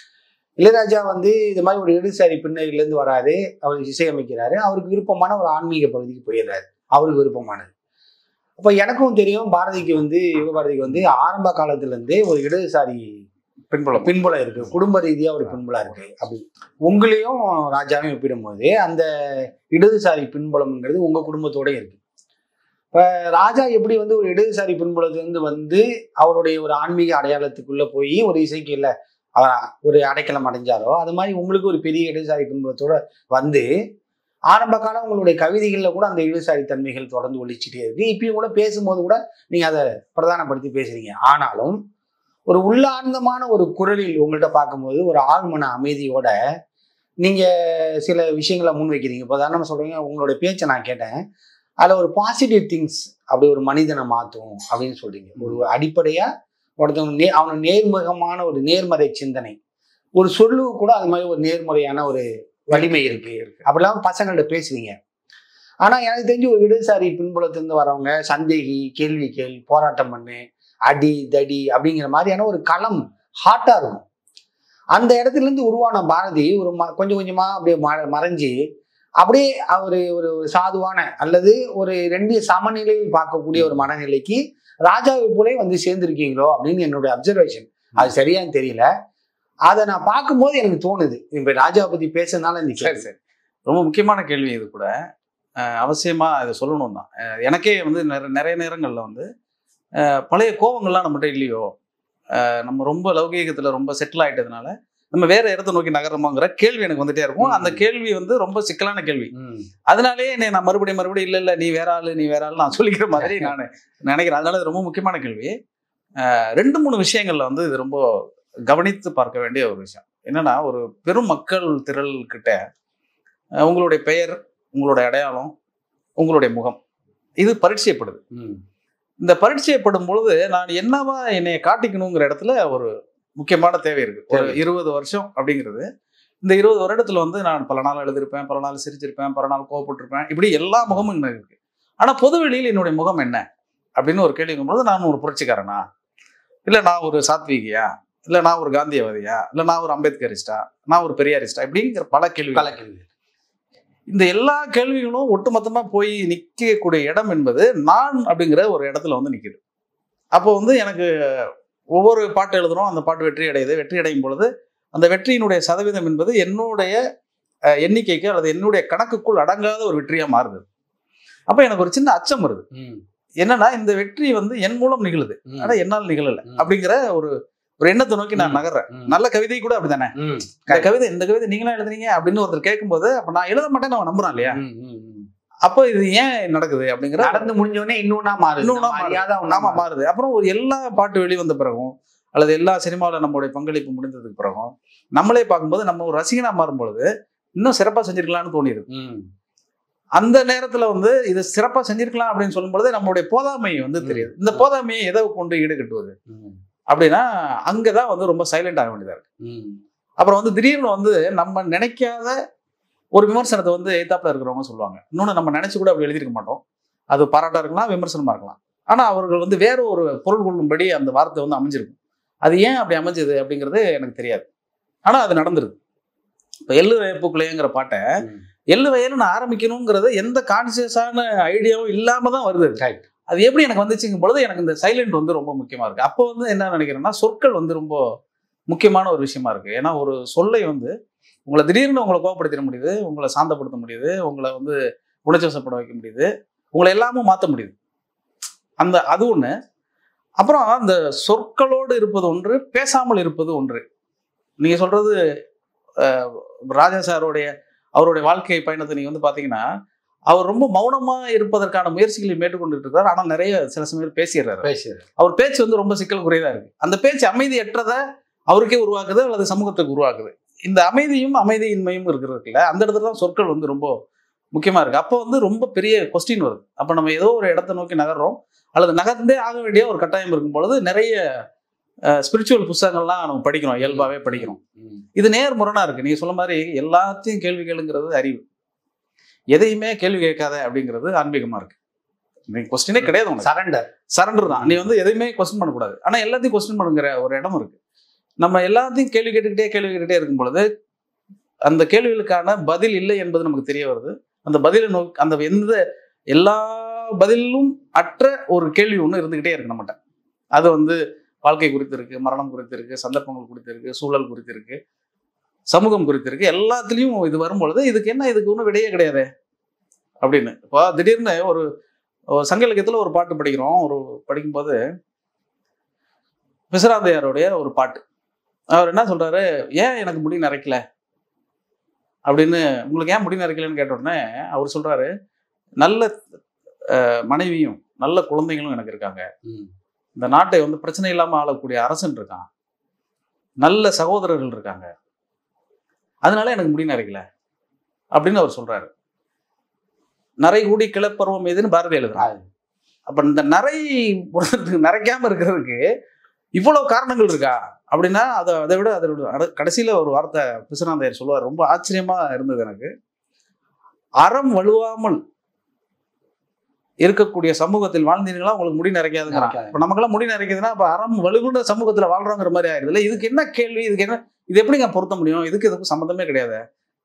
[SPEAKER 2] இளையராஜா வந்து இது மாதிரி ஒரு இடதுசாரி பின்னணியிலேருந்து வராரு அவர் இசையமைக்கிறாரு அவருக்கு விருப்பமான ஒரு ஆன்மீக பகுதிக்கு போயிடுறாரு அவருக்கு விருப்பமானது அப்போ எனக்கும் தெரியும் பாரதிக்கு வந்து யுக பாரதிக்கு வந்து ஆரம்ப காலத்துலேருந்தே ஒரு இடதுசாரி
[SPEAKER 1] பின்புலம்
[SPEAKER 2] பின்புலம் இருக்கு குடும்ப ரீதியா ஒரு பின்புலம் இருக்கு அப்படி உங்களையும் ராஜாவையும் ஒப்பிடும்போது அந்த இடதுசாரி பின்புலம்ங்கிறது உங்க குடும்பத்தோட இருக்கு இப்ப ராஜா எப்படி வந்து ஒரு இடதுசாரி பின்புலத்திலிருந்து வந்து அவருடைய ஒரு ஆன்மீக அடையாளத்துக்குள்ள போய் ஒரு இசைக்கு இல்ல அவர் ஒரு அடைக்கலம் அடைஞ்சாரோ அது மாதிரி உங்களுக்கு ஒரு பெரிய இடதுசாரி பின்புலத்தோட வந்து ஆரம்ப காலம் உங்களுடைய கவிதைகள்ல கூட அந்த இடதுசாரி தன்மைகள் தொடர்ந்து ஒழிச்சிட்டே இருக்கு இப்பயும் கூட பேசும்போது கூட நீங்க அதை பிரதானப்படுத்தி பேசுறீங்க ஆனாலும் ஒரு உள்ளார்ந்தமான ஒரு குரலில் உங்கள்கிட்ட பார்க்கும்போது ஒரு ஆழ்மன அமைதியோட நீங்க சில விஷயங்களை முன்வைக்கிறீங்க இப்போ உதாரணமா சொல்றீங்க உங்களுடைய பேச்சை நான் கேட்டேன் அதில் ஒரு பாசிட்டிவ் திங்ஸ் அப்படி ஒரு மனிதனை மாற்றும் அப்படின்னு சொல்றீங்க ஒரு அடிப்படையா ஒருத்தவங்க நே அவன நேர்முகமான ஒரு நேர்மறை சிந்தனை ஒரு சொல்லுக்கு கூட அது மாதிரி ஒரு நேர்முறையான ஒரு வலிமை இருக்கு அப்படிலாம் பசங்கள்ட்ட பேசுவீங்க ஆனா எனக்கு தெரிஞ்சு ஒரு இடதுசாரி பின்புலத்திலிருந்து வரவங்க சந்தேகி கேள்வி கேள் போராட்டம் பண்ணு அடி தடி அப்படிங்கிற மாதிரியான ஒரு களம் ஹாட்டா இருக்கும் அந்த இடத்துல இருந்து உருவான பாரதி ஒரு ம- கொஞ்சம் கொஞ்சமா அப்படியே ம- மறைஞ்சு அப்படியே அவர் ஒரு ஒரு சாதுவான அல்லது ஒரு ரெண்டு சமநிலையில் பார்க்கக்கூடிய ஒரு மனநிலைக்கு ராஜாவை போலே வந்து சேர்ந்திருக்கீங்களோ அப்படின்னு என்னுடைய அப்சர்வேஷன் அது சரியான்னு தெரியல அதை நான் பார்க்கும்போது எனக்கு தோணுது இப்ப ராஜாவை பத்தி பேசுறதுனால இந்த
[SPEAKER 1] சரி
[SPEAKER 2] கேள்வி.
[SPEAKER 1] சரி ரொம்ப முக்கியமான கேள்வி இது கூட அஹ் அவசியமா இதை சொல்லணும் தான் அஹ் எனக்கே வந்து நிற- நிறைய நேரங்கள்ல வந்து அஹ் பழைய கோவங்கள்லாம் நம்மகிட்ட இல்லையோ அஹ் நம்ம ரொம்ப லௌகீகத்துல ரொம்ப செட்டில் ஆயிட்டதுனால நம்ம வேற இடத்த நோக்கி நகரமாங்கிற கேள்வி எனக்கு வந்துட்டே இருக்கும் அந்த கேள்வி வந்து ரொம்ப சிக்கலான கேள்வி
[SPEAKER 2] ம்.
[SPEAKER 1] அதனாலேயே என்னை நான் மறுபடியும் மறுபடியும் இல்ல இல்ல நீ வேற ஆளு நீ வேற ஆளு நான் சொல்லிக்கிற மாதிரி நான் நினைக்கிறேன் அதனால இது ரொம்ப முக்கியமான கேள்வி அஹ் ரெண்டு மூணு விஷயங்கள்ல வந்து இது ரொம்ப கவனித்து பார்க்க வேண்டிய ஒரு விஷயம் என்னன்னா ஒரு பெரும் மக்கள் திரள் கிட்ட அஹ் உங்களுடைய பெயர் உங்களுடைய அடையாளம் உங்களுடைய முகம் இது பரிச்சயப்படுது
[SPEAKER 2] ம்.
[SPEAKER 1] இந்த பரிச்சயப்படும் பொழுது நான் என்னவா என்னைய காட்டிக்கணுங்கிற இடத்துல ஒரு முக்கியமான தேவை இருக்கு ஒரு
[SPEAKER 2] தேவை.
[SPEAKER 1] இருபது வருஷம் அப்படிங்கிறது இந்த இருபது வருடத்துல வந்து நான் பல நாள் எழுதியிருப்பேன் பல நாள் சிரிச்சிருப்பேன் பல நாள் கோவப்பட்டிருப்பேன் இப்படி எல்லா முகமும் எனக்கு இருக்கு ஆனா பொது வெளியில் என்னுடைய முகம் என்ன அப்படின்னு ஒரு கேள்வி பொழுது நான் ஒரு புரட்சிக்காரனா இல்ல நான் ஒரு சாத்வீகியா இல்ல நான் ஒரு காந்தியவாதியா இல்ல நான் ஒரு அம்பேத்கரிஸ்டா நான் ஒரு பெரியாரிஸ்டா இப்படிங்கிற பல கேள்வி
[SPEAKER 2] பல கேள்வி
[SPEAKER 1] இந்த எல்லா கேள்விகளும் ஒட்டுமொத்தமா போய் நிற்கக்கூடிய இடம் என்பது நான் அப்படிங்கிற ஒரு இடத்துல வந்து நிக்குது அப்போ வந்து எனக்கு ஒவ்வொரு பாட்டு எழுதுறோம் அந்த பாட்டு வெற்றி அடையுது வெற்றி அடையும் பொழுது அந்த வெற்றியினுடைய சதவீதம் என்பது என்னுடைய அஹ், எண்ணிக்கைக்கு அல்லது என்னுடைய கணக்குக்குள் அடங்காத ஒரு வெற்றியா மாறுது அப்ப எனக்கு ஒரு சின்ன அச்சம் வருது
[SPEAKER 2] ம்.
[SPEAKER 1] என்னன்னா இந்த வெற்றி வந்து என் மூலம் நிகழுது
[SPEAKER 2] ம்.
[SPEAKER 1] ஆனா என்னால் நிகழல
[SPEAKER 2] ம்.
[SPEAKER 1] அப்படிங்கிற ஒரு ஒரு எண்ணத்தை நோக்கி நான்
[SPEAKER 2] ம்.
[SPEAKER 1] நகர்றேன்
[SPEAKER 2] ம்.
[SPEAKER 1] நல்ல கவிதை கூட அப்படிதானே
[SPEAKER 2] ம்.
[SPEAKER 1] இந்த கவிதை இந்த கவிதை நீங்களா எழுதுறீங்க அப்படின்னு ஒருத்தர் கேட்கும்போது அப்ப நான் எழுத மாட்டேன்னு அவன் நம்புறான் இல்லையா
[SPEAKER 2] ம், ம், ம்.
[SPEAKER 1] அப்போ இது ஏன் நடக்குது அப்படிங்கிற
[SPEAKER 2] நடந்து முடிஞ்ச உடனே இன்னொன்னா மாறுது
[SPEAKER 1] இன்னொன்னா
[SPEAKER 2] நம்ம
[SPEAKER 1] மாறுது.
[SPEAKER 2] அறியாத ஒண்ணா
[SPEAKER 1] நாம மாறுது அப்புறம் ஒரு எல்லா பாட்டு வெளிவந்த பிறகும் அல்லது எல்லா சினிமாவில் நம்மளுடைய பங்களிப்பு முடிந்ததுக்கு பிறகும் நம்மளே பார்க்கும்போது நம்ம ஒரு ரசிகனா மாறும் பொழுது இன்னும் சிறப்பா செஞ்சிருக்கலாம்னு தோணிடுது
[SPEAKER 2] ம்.
[SPEAKER 1] அந்த நேரத்துல வந்து இது சிறப்பா செஞ்சிருக்கலாம் அப்படின்னு சொல்லும் பொழுது நம்மளுடைய போதாமை வந்து தெரியுது இந்த போதாமையை எதை கொண்டு ஈடுகட்டுவது
[SPEAKER 2] ம்.
[SPEAKER 1] அப்படின்னா அங்கதான் வந்து ரொம்ப சைலண்ட் ஆக வேண்டியதா இருக்கு
[SPEAKER 2] ம்.
[SPEAKER 1] அப்புறம் வந்து திடீர்னு வந்து நம்ம நினைக்காத ஒரு விமர்சனத்தை வந்து எய்தாப்புல இருக்கிறவங்க சொல்லுவாங்க இன்னொன்று நம்ம நினைச்சு கூட அப்படி எழுதியிருக்க மாட்டோம் அது பாராட்டா இருக்கலாம் விமர்சனமா இருக்கலாம் ஆனா அவர்கள் வந்து வேற ஒரு பொருள் கொள்ளும்படி அந்த வார்த்தை வந்து அமைஞ்சிருக்கும் அது ஏன் அப்படி அமைஞ்சது அப்படிங்கிறது எனக்கு தெரியாது ஆனா அது நடந்துருது இப்போ எள்ளு வேப்புக்குள்ளேங்கிற பாட்டை
[SPEAKER 2] ம்.
[SPEAKER 1] எள்ளு வயல் நான் ஆரம்பிக்கணுங்கிறது எந்த கான்சியஸான ஐடியாவும் இல்லாம தான் வருது அது.
[SPEAKER 2] Right.
[SPEAKER 1] அது எப்படி எனக்கு வந்துச்சுங்கும் பொழுது எனக்கு இந்த சைலண்ட் வந்து ரொம்ப முக்கியமா இருக்கு அப்போ வந்து என்ன நினைக்கிறேன்னா சொற்கள் வந்து ரொம்ப முக்கியமான ஒரு விஷயமா இருக்கு ஏன்னா ஒரு சொல்லை வந்து உங்களை திடீர்னு உங்களை கோவப்படுத்திட முடியுது உங்களை சாந்தப்படுத்த முடியுது உங்களை வந்து உணர்ச்சிவசப்பட வைக்க முடியுது உங்களை எல்லாமும் மாற்ற முடியுது அந்த அது ஒன்று அப்புறம் அந்த சொற்களோடு இருப்பது ஒன்று பேசாமல் இருப்பது ஒன்று நீங்க சொல்றது அஹ், ராஜா சாருடைய அவருடைய வாழ்க்கை பயணத்தை நீங்க வந்து பாத்தீங்கன்னா அவர் ரொம்ப மௌனமா இருப்பதற்கான முயற்சிகளை மேற்கொண்டுட்டு இருக்காரு ஆனால் நிறைய சில சமயம் பேசிடுறாரு
[SPEAKER 2] பேசுறது
[SPEAKER 1] அவர் பேச்சு வந்து ரொம்ப சிக்கல் குறையதா இருக்கு அந்த பேச்சு அமைதியற்றதை அவருக்கே உருவாக்குது அல்லது சமூகத்துக்கு உருவாக்குது இந்த அமைதியும் அமைதியின்மையும் இருக்கிறதுல அந்த இடத்துல தான் சொற்கள் வந்து ரொம்ப முக்கியமா இருக்கு அப்போ வந்து ரொம்ப பெரிய கொஸ்டின் வருது அப்போ நம்ம ஏதோ ஒரு இடத்தை நோக்கி நகர்றோம் அல்லது நகர்ந்தே ஆக வேண்டிய ஒரு கட்டாயம் இருக்கும் பொழுது நிறைய ஸ்பிரிச்சுவல் புத்தகங்கள்லாம் நம்ம படிக்கிறோம் இயல்பாவே படிக்கிறோம்
[SPEAKER 2] ம்.
[SPEAKER 1] இது நேர் முரணா இருக்கு நீங்க சொல்ல மாதிரி எல்லாத்தையும் கேள்வி கேளுங்கிறது அறிவு எதையுமே கேள்வி கேட்காத அப்படிங்கிறது ஆன்மீகமா இருக்கு நீ கொஸ்டினே கிடையாது உனக்கு
[SPEAKER 2] சரண்டர்
[SPEAKER 1] சரண்டர் தான் நீ வந்து எதையுமே கொஸ்டின் பண்ணக்கூடாது ஆனா எல்லாத்தையும் கொஸ்டின் பண்ணுங்கிற ஒரு இடம் இருக்கு நம்ம எல்லாத்தையும் கேள்வி கேட்டுக்கிட்டே கேள்வி கேட்டுக்கிட்டே இருக்கும் பொழுது அந்த கேள்விகளுக்கான பதில் இல்லை என்பது நமக்கு தெரிய வருது அந்த பதிலை நோக்கி அந்த எந்த எல்லா பதிலும் அற்ற ஒரு கேள்வி ஒன்று இருந்துகிட்டே இருக்கு நம்மகிட்ட அது வந்து வாழ்க்கை குறித்து இருக்கு மரணம் குறித்து இருக்கு சந்தர்ப்பங்கள் குறித்து இருக்கு சூழல் குறித்து இருக்கு சமூகம் குறித்து இருக்கு எல்லாத்துலேயும் இது வரும்பொழுது இதுக்கு என்ன இதுக்கு ஒன்றும் விடையே கிடையாது அப்படின்னு இப்போ திடீர்னு ஒரு ஒரு சங்க இலக்கியத்தில் ஒரு பாட்டு படிக்கிறோம் ஒரு படிக்கும்போது பிசராந்தையாருடைய ஒரு பாட்டு அவர் என்ன சொல்றாரு ஏன் எனக்கு முடி நரைக்கல அப்படின்னு உங்களுக்கு ஏன் முடி நரைக்கலன்னு கேட்ட உடனே அவர் சொல்றாரு நல்ல அஹ், மனைவியும் நல்ல குழந்தைகளும் எனக்கு இருக்காங்க
[SPEAKER 2] ம்.
[SPEAKER 1] இந்த நாட்டை வந்து பிரச்சனை இல்லாம ஆளக்கூடிய அரசன் இருக்கான் நல்ல சகோதரர்கள் இருக்காங்க அதனால எனக்கு முடி நரைக்கல அப்படின்னு அவர் சொல்றாரு நரை கூடி கிளப்பருவம் மீதுன்னு பாரதி எழுதுறாரு அப்ப இந்த நரை பொறுத்ததுக்கு நரைக்காம இருக்கிறதுக்கு இவ்வளவு காரணங்கள் இருக்கா அப்படின்னா அதை அதை விட அதை விட அட- கடைசியில ஒரு வார்த்தை பிசுநாதையர் சொல்லுவார் ரொம்ப ஆச்சரியமா இருந்தது எனக்கு அறம் வலுவாமல் இருக்கக்கூடிய சமூகத்தில் வாழ்ந்தீங்களா உங்களுக்கு முடி நிறைக்காதுங்கிறான்
[SPEAKER 2] நரைக்காது.
[SPEAKER 1] இப்ப நமக்கெல்லாம் முடி நிறைக்குதுன்னா அப்ப அறம் வலுவுள்ள சமூகத்துல வாழ்றோங்கிற மாதிரி ஆயிடுதுல இதுக்கு என்ன கேள்வி இதுக்கு என்ன இது எப்படிங்க பொருத்த முடியும் இதுக்கு இதுக்கு சம்மந்தமே கிடையாது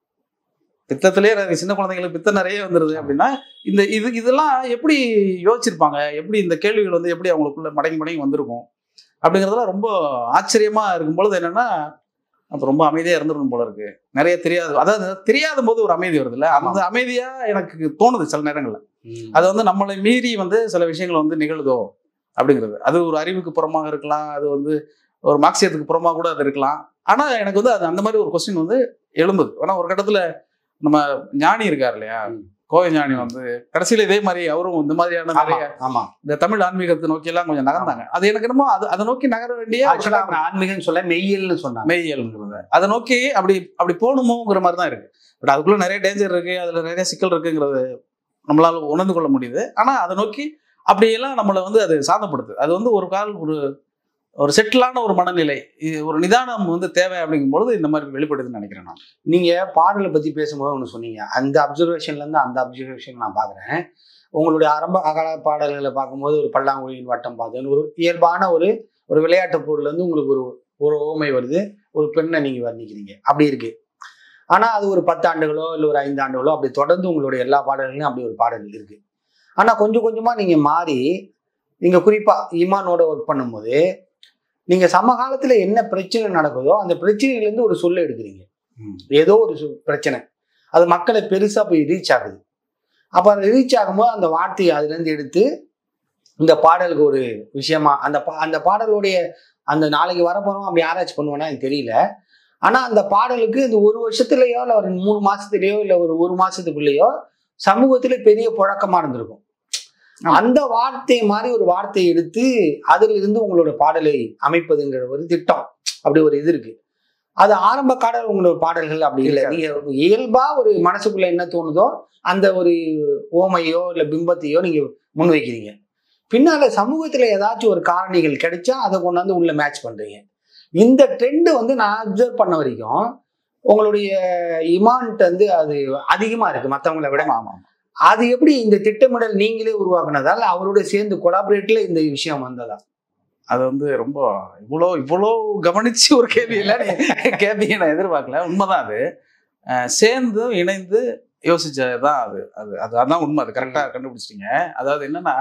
[SPEAKER 1] பித்தத்திலே நிறைய சின்ன குழந்தைங்களுக்கு பித்தம் நிறைய வந்துருது அப்படின்னா இந்த இது இதெல்லாம் எப்படி யோசிச்சிருப்பாங்க எப்படி இந்த கேள்விகள் வந்து எப்படி அவங்களுக்குள்ள மடங்கி மடங்கி வந்திருக்கும் அப்படிங்கிறதெல்லாம் ரொம்ப ஆச்சரியமா இருக்கும் பொழுது என்னன்னா அப்ப ரொம்ப அமைதியா இருந்துடணும் போல இருக்கு நிறைய தெரியாது அதாவது தெரியாத போது ஒரு அமைதி வருதுல்ல அந்த அமைதியா எனக்கு தோணுது சில நேரங்கள்ல
[SPEAKER 2] ம்.
[SPEAKER 1] அது வந்து நம்மளை மீறி வந்து சில விஷயங்கள் வந்து நிகழுதோ அப்படிங்கிறது அது ஒரு அறிவுக்கு புறமாக இருக்கலாம் அது வந்து ஒரு மார்க்சியத்துக்கு புறமாக கூட அது இருக்கலாம் ஆனா எனக்கு வந்து அது அந்த மாதிரி ஒரு கொஸ்டின் வந்து எழும்புது ஆனா ஒரு கட்டத்துல நம்ம ஞானி இருக்கார் இல்லையா
[SPEAKER 2] ம்.
[SPEAKER 1] கோவை ஞானி வந்து கடைசியில இதே மாதிரி அவரும் இந்த மாதிரியான
[SPEAKER 2] ஆமா
[SPEAKER 1] நிறைய
[SPEAKER 2] ஆமா
[SPEAKER 1] இந்த தமிழ் ஆன்மீகத்தை நோக்கி எல்லாம் கொஞ்சம் நகர்ந்தாங்க அது எனக்கு என்னமோ அது அதை நோக்கி நகர வேண்டிய ஒரு
[SPEAKER 2] ஆக்சுவலா
[SPEAKER 1] கட்டாயம்
[SPEAKER 2] அவங்க ஆன்மீகம்னு சொல்ல மெய்யல்னு சொன்னாங்க
[SPEAKER 1] மெய்யல்ங்கிறது அதை நோக்கி அப்படி அப்படி போகணுமோங்கிற மாதிரி தான் இருக்கு பட் அதுக்குள்ள நிறைய டேஞ்சர் இருக்கு அதுல நிறைய சிக்கல் இருக்குங்கிறது நம்மளால உணர்ந்து கொள்ள முடியுது ஆனா அதை நோக்கி அப்படியெல்லாம் நம்மளை வந்து அது சாதப்படுது அது வந்து ஒரு கால் ஒரு ஒரு செட்டிலான ஒரு மனநிலை இது ஒரு நிதானம் வந்து தேவை அப்படிங்கும் பொழுது இந்த மாதிரி வெளிப்படுதுன்னு நினைக்கிறேன் நான்
[SPEAKER 2] நீங்க பாடலை பத்தி பேசும்போது ஒன்று சொன்னீங்க அந்த அப்சர்வேஷன்ல இருந்து அந்த அப்சர்வேஷன் நான் பாக்குறேன் உங்களுடைய ஆரம்ப அகால பாடல்களை பார்க்கும்போது ஒரு பல்லாங்குழியின் வட்டம் பார்த்தேன் ஒரு இயல்பான ஒரு ஒரு விளையாட்டு பொருள்ல இருந்து உங்களுக்கு ஒரு ஒரு ஓமை வருது ஒரு பெண்ணை நீங்க வர்ணிக்கிறீங்க அப்படி இருக்கு ஆனா அது ஒரு பத்து ஆண்டுகளோ இல்லை ஒரு ஐந்து ஆண்டுகளோ அப்படி தொடர்ந்து உங்களுடைய எல்லா பாடல்களையும் அப்படி ஒரு பாடல் இருக்கு ஆனா கொஞ்சம் கொஞ்சமா நீங்க மாறி நீங்க குறிப்பா ஈமானோட ஒர்க் பண்ணும்போது நீங்க சமகாலத்துல என்ன பிரச்சனை நடக்குதோ அந்த பிரச்சனையில இருந்து ஒரு சொல்ல எடுக்கிறீங்க ஏதோ ஒரு சு- பிரச்சனை அது மக்களை பெருசா போய் ரீச் ஆகுது அப்ப அது ரீச் ஆகும்போது அந்த வார்த்தையை அதுல இருந்து எடுத்து இந்த பாடலுக்கு ஒரு விஷயமா அந்த பா- அந்த பாடலுடைய அந்த நாளைக்கு வரப்போறோம் அப்படி ஆராய்ச்சி பண்ணுவேன்னா எனக்கு தெரியல ஆனா அந்த பாடலுக்கு இந்த ஒரு வருஷத்துலயோ இல்ல ஒரு மூணு மாசத்துலயோ இல்ல ஒரு ஒரு மாசத்துக்குள்ளேயோ சமூகத்துல பெரிய புழக்கமா இருந்திருக்கும்
[SPEAKER 1] ஆமா.
[SPEAKER 2] அந்த வார்த்தை மாதிரி ஒரு வார்த்தையை எடுத்து அதிலிருந்து இருந்து உங்களோட பாடலை அமைப்பதுங்கிற ஒரு திட்டம் அப்படி ஒரு இது இருக்கு அது ஆரம்ப கால உங்களோட பாடல்கள் அப்படி இல்லை நீங்க இயல்பா ஒரு மனசுக்குள்ள என்ன தோணுதோ அந்த ஒரு ஓமையோ இல்ல பிம்பத்தையோ நீங்க முன்வைக்கிறீங்க பின்னால சமூகத்துல ஏதாச்சும் ஒரு காரணிகள் கிடைச்சா அதை கொண்டாந்து உள்ள மேட்ச் பண்றீங்க இந்த ட்ரெண்ட் வந்து நான் அப்சர்வ் பண்ண வரைக்கும் உங்களுடைய இமான்ட் வந்து அது அதிகமா இருக்கு மத்தவங்கள விட
[SPEAKER 1] ஆமா ஆமா
[SPEAKER 2] அது எப்படி இந்த திட்டமிடல் நீங்களே உருவாக்குனதா இல்ல அவரோட சேர்ந்து கொலாபரேட்ல இந்த விஷயம் வந்ததா
[SPEAKER 1] அது வந்து ரொம்ப இவ்வளோ இவ்வளோ கவனிச்சு ஒரு கேள்வி இல்லை கேள்வியை நான் எதிர்பார்க்கல உண்மைதான் அது அஹ் சேர்ந்து இணைந்து யோசிச்சதுதான் அது அது அது அதான் உண்மை அது கரெக்டாக கண்டுபிடிச்சிட்டீங்க அதாவது என்னன்னா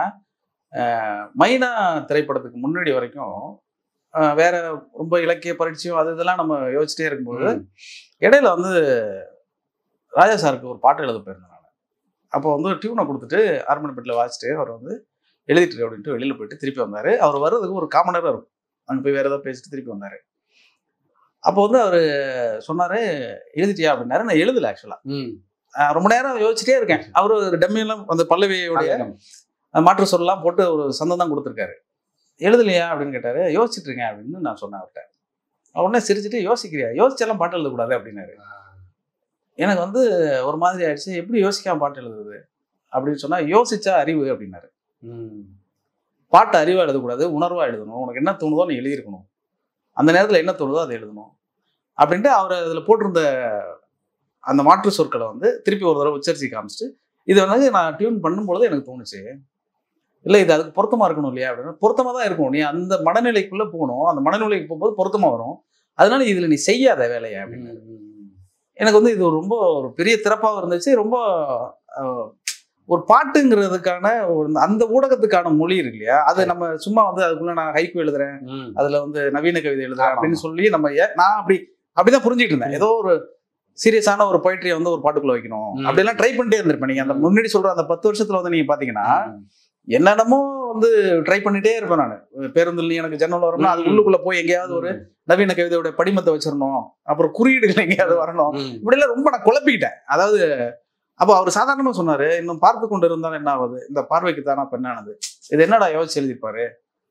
[SPEAKER 1] அஹ் மைனா திரைப்படத்துக்கு முன்னாடி வரைக்கும் அஹ் வேற ரொம்ப இலக்கிய பரீட்சையும் அது இதெல்லாம் நம்ம யோசிச்சிட்டே இருக்கும்போது இடையில வந்து ராஜா சாருக்கு ஒரு பாட்டு எழுத போயிருந்தேன் நான் அப்போ வந்து டியூனை கொடுத்துட்டு ஆர்மனி பெட்டில் வாசிச்சுட்டு அவர் வந்து எழுதிட்டு அப்படின்ட்டு வெளியில் போயிட்டு திருப்பி வந்தார் அவர் வர்றதுக்கு ஒரு காமன் நேரம் இருக்கும் அங்கே போய் வேறு ஏதாவது பேசிட்டு திருப்பி வந்தார் அப்போ வந்து அவர் சொன்னார் எழுதிட்டியா அப்படின்னாரு நான் எழுதலை ஆக்சுவலாக
[SPEAKER 2] ம்.
[SPEAKER 1] ரொம்ப நேரம் யோசிச்சுட்டே இருக்கேன் அவர் ஒரு டம்மியெல்லாம் அந்த பல்லவியோடைய அஹ் மாற்று சொல்லலாம் போட்டு ஒரு சந்தம் தான் கொடுத்துருக்காரு எழுதலையா அப்படின்னு கேட்டாரு யோசிச்சுட்டு இருக்கேன் அப்படின்னு நான் சொன்னேன் அவர்கிட்ட அவர் உடனே சிரிச்சுட்டு யோசிக்கிறியா யோசிச்செல்லாம் பாட்டு எழுதக்கூடாது அப்படின்னாரு எனக்கு வந்து ஒரு மாதிரி ஆயிடுச்சு எப்படி யோசிக்காம பாட்டு எழுதுறது அப்படின்னு சொன்னா யோசிச்சா அறிவு அப்படின்னாரு
[SPEAKER 2] ம்.
[SPEAKER 1] பாட்டு அறிவா எழுதக்கூடாது உணர்வா எழுதணும் உனக்கு என்ன தோணுதோ நீ எழுதியிருக்கணும் அந்த நேரத்தில் என்ன தோணுதோ அதை எழுதணும் அப்படின்ட்டு அவர் அதில் போட்டிருந்த அந்த மாற்று சொற்களை வந்து திருப்பி ஒரு தடவை உச்சரிச்சு காமிச்சிட்டு இது வந்து நான் டியூன் பண்ணும்பொழுது எனக்கு தோணுச்சு இல்லை இது அதுக்கு பொருத்தமாக இருக்கணும் இல்லையா அப்படின்னா பொருத்தமாக தான் இருக்கும் நீ அந்த மனநிலைக்குள்ளே போகணும் அந்த மனநிலைக்கு போகும்போது பொருத்தமாக வரும் அதனால இதில் நீ செய்யாத வேலையை அப்படின்னு எனக்கு வந்து இது ரொம்ப ஒரு பெரிய திறப்பாக இருந்துச்சு ரொம்ப அஹ், ஒரு பாட்டுங்கிறதுக்கான ஒரு அந்த ஊடகத்துக்கான மொழி இருக்கு இல்லையா அது நம்ம சும்மா வந்து அதுக்குள்ள நான் ஹைக்கு எழுதுறேன்
[SPEAKER 2] ம்.
[SPEAKER 1] அதுல வந்து நவீன கவிதை எழுதுறேன்
[SPEAKER 2] ஆமா,
[SPEAKER 1] அப்படின்னு
[SPEAKER 2] ஆமா.
[SPEAKER 1] சொல்லி நம்ம ஏ- நான் அப்படி அப்படிதான் புரிஞ்சுட்டு இருந்தேன் ஏதோ ஒரு சீரியஸான ஒரு பொயிட்ரியை வந்து ஒரு பாட்டுக்குள்ள வைக்கணும்
[SPEAKER 2] ம்.
[SPEAKER 1] அப்படிலாம் ட்ரை பண்ணிட்டே இருந்திருப்பேன் நீங்க அந்த
[SPEAKER 2] ம்.
[SPEAKER 1] முன்னாடி சொல்ற அந்த பத்து வருஷத்துல வந்து நீங்க பாத்தீங்கன்னா
[SPEAKER 2] ம்.
[SPEAKER 1] என்னென்னமோ வந்து ட்ரை பண்ணிட்டே இருப்பேன் நான் பேருந்துல எனக்கு ஜன்னல் வரணும் அது
[SPEAKER 2] ம்.
[SPEAKER 1] உள்ளுக்குள்ள போய் எங்கேயாவது ஒரு நவீன கவிதையோட படிமத்தை வச்சிடணும் அப்புறம் குறியீடுகள் எங்கேயாவது வரணும்
[SPEAKER 2] ம்.
[SPEAKER 1] இப்படிலாம் ரொம்ப நான் குழப்பிக்கிட்டேன் அதாவது அப்போ அவர் சாதாரணமா சொன்னாரு இன்னும் பார்த்து கொண்டு இருந்தால் என்ன ஆகுது இந்த பார்வைக்கு தானா பெண்ணானது இது என்னடா யோசிச்சு எழுதிப்பாரு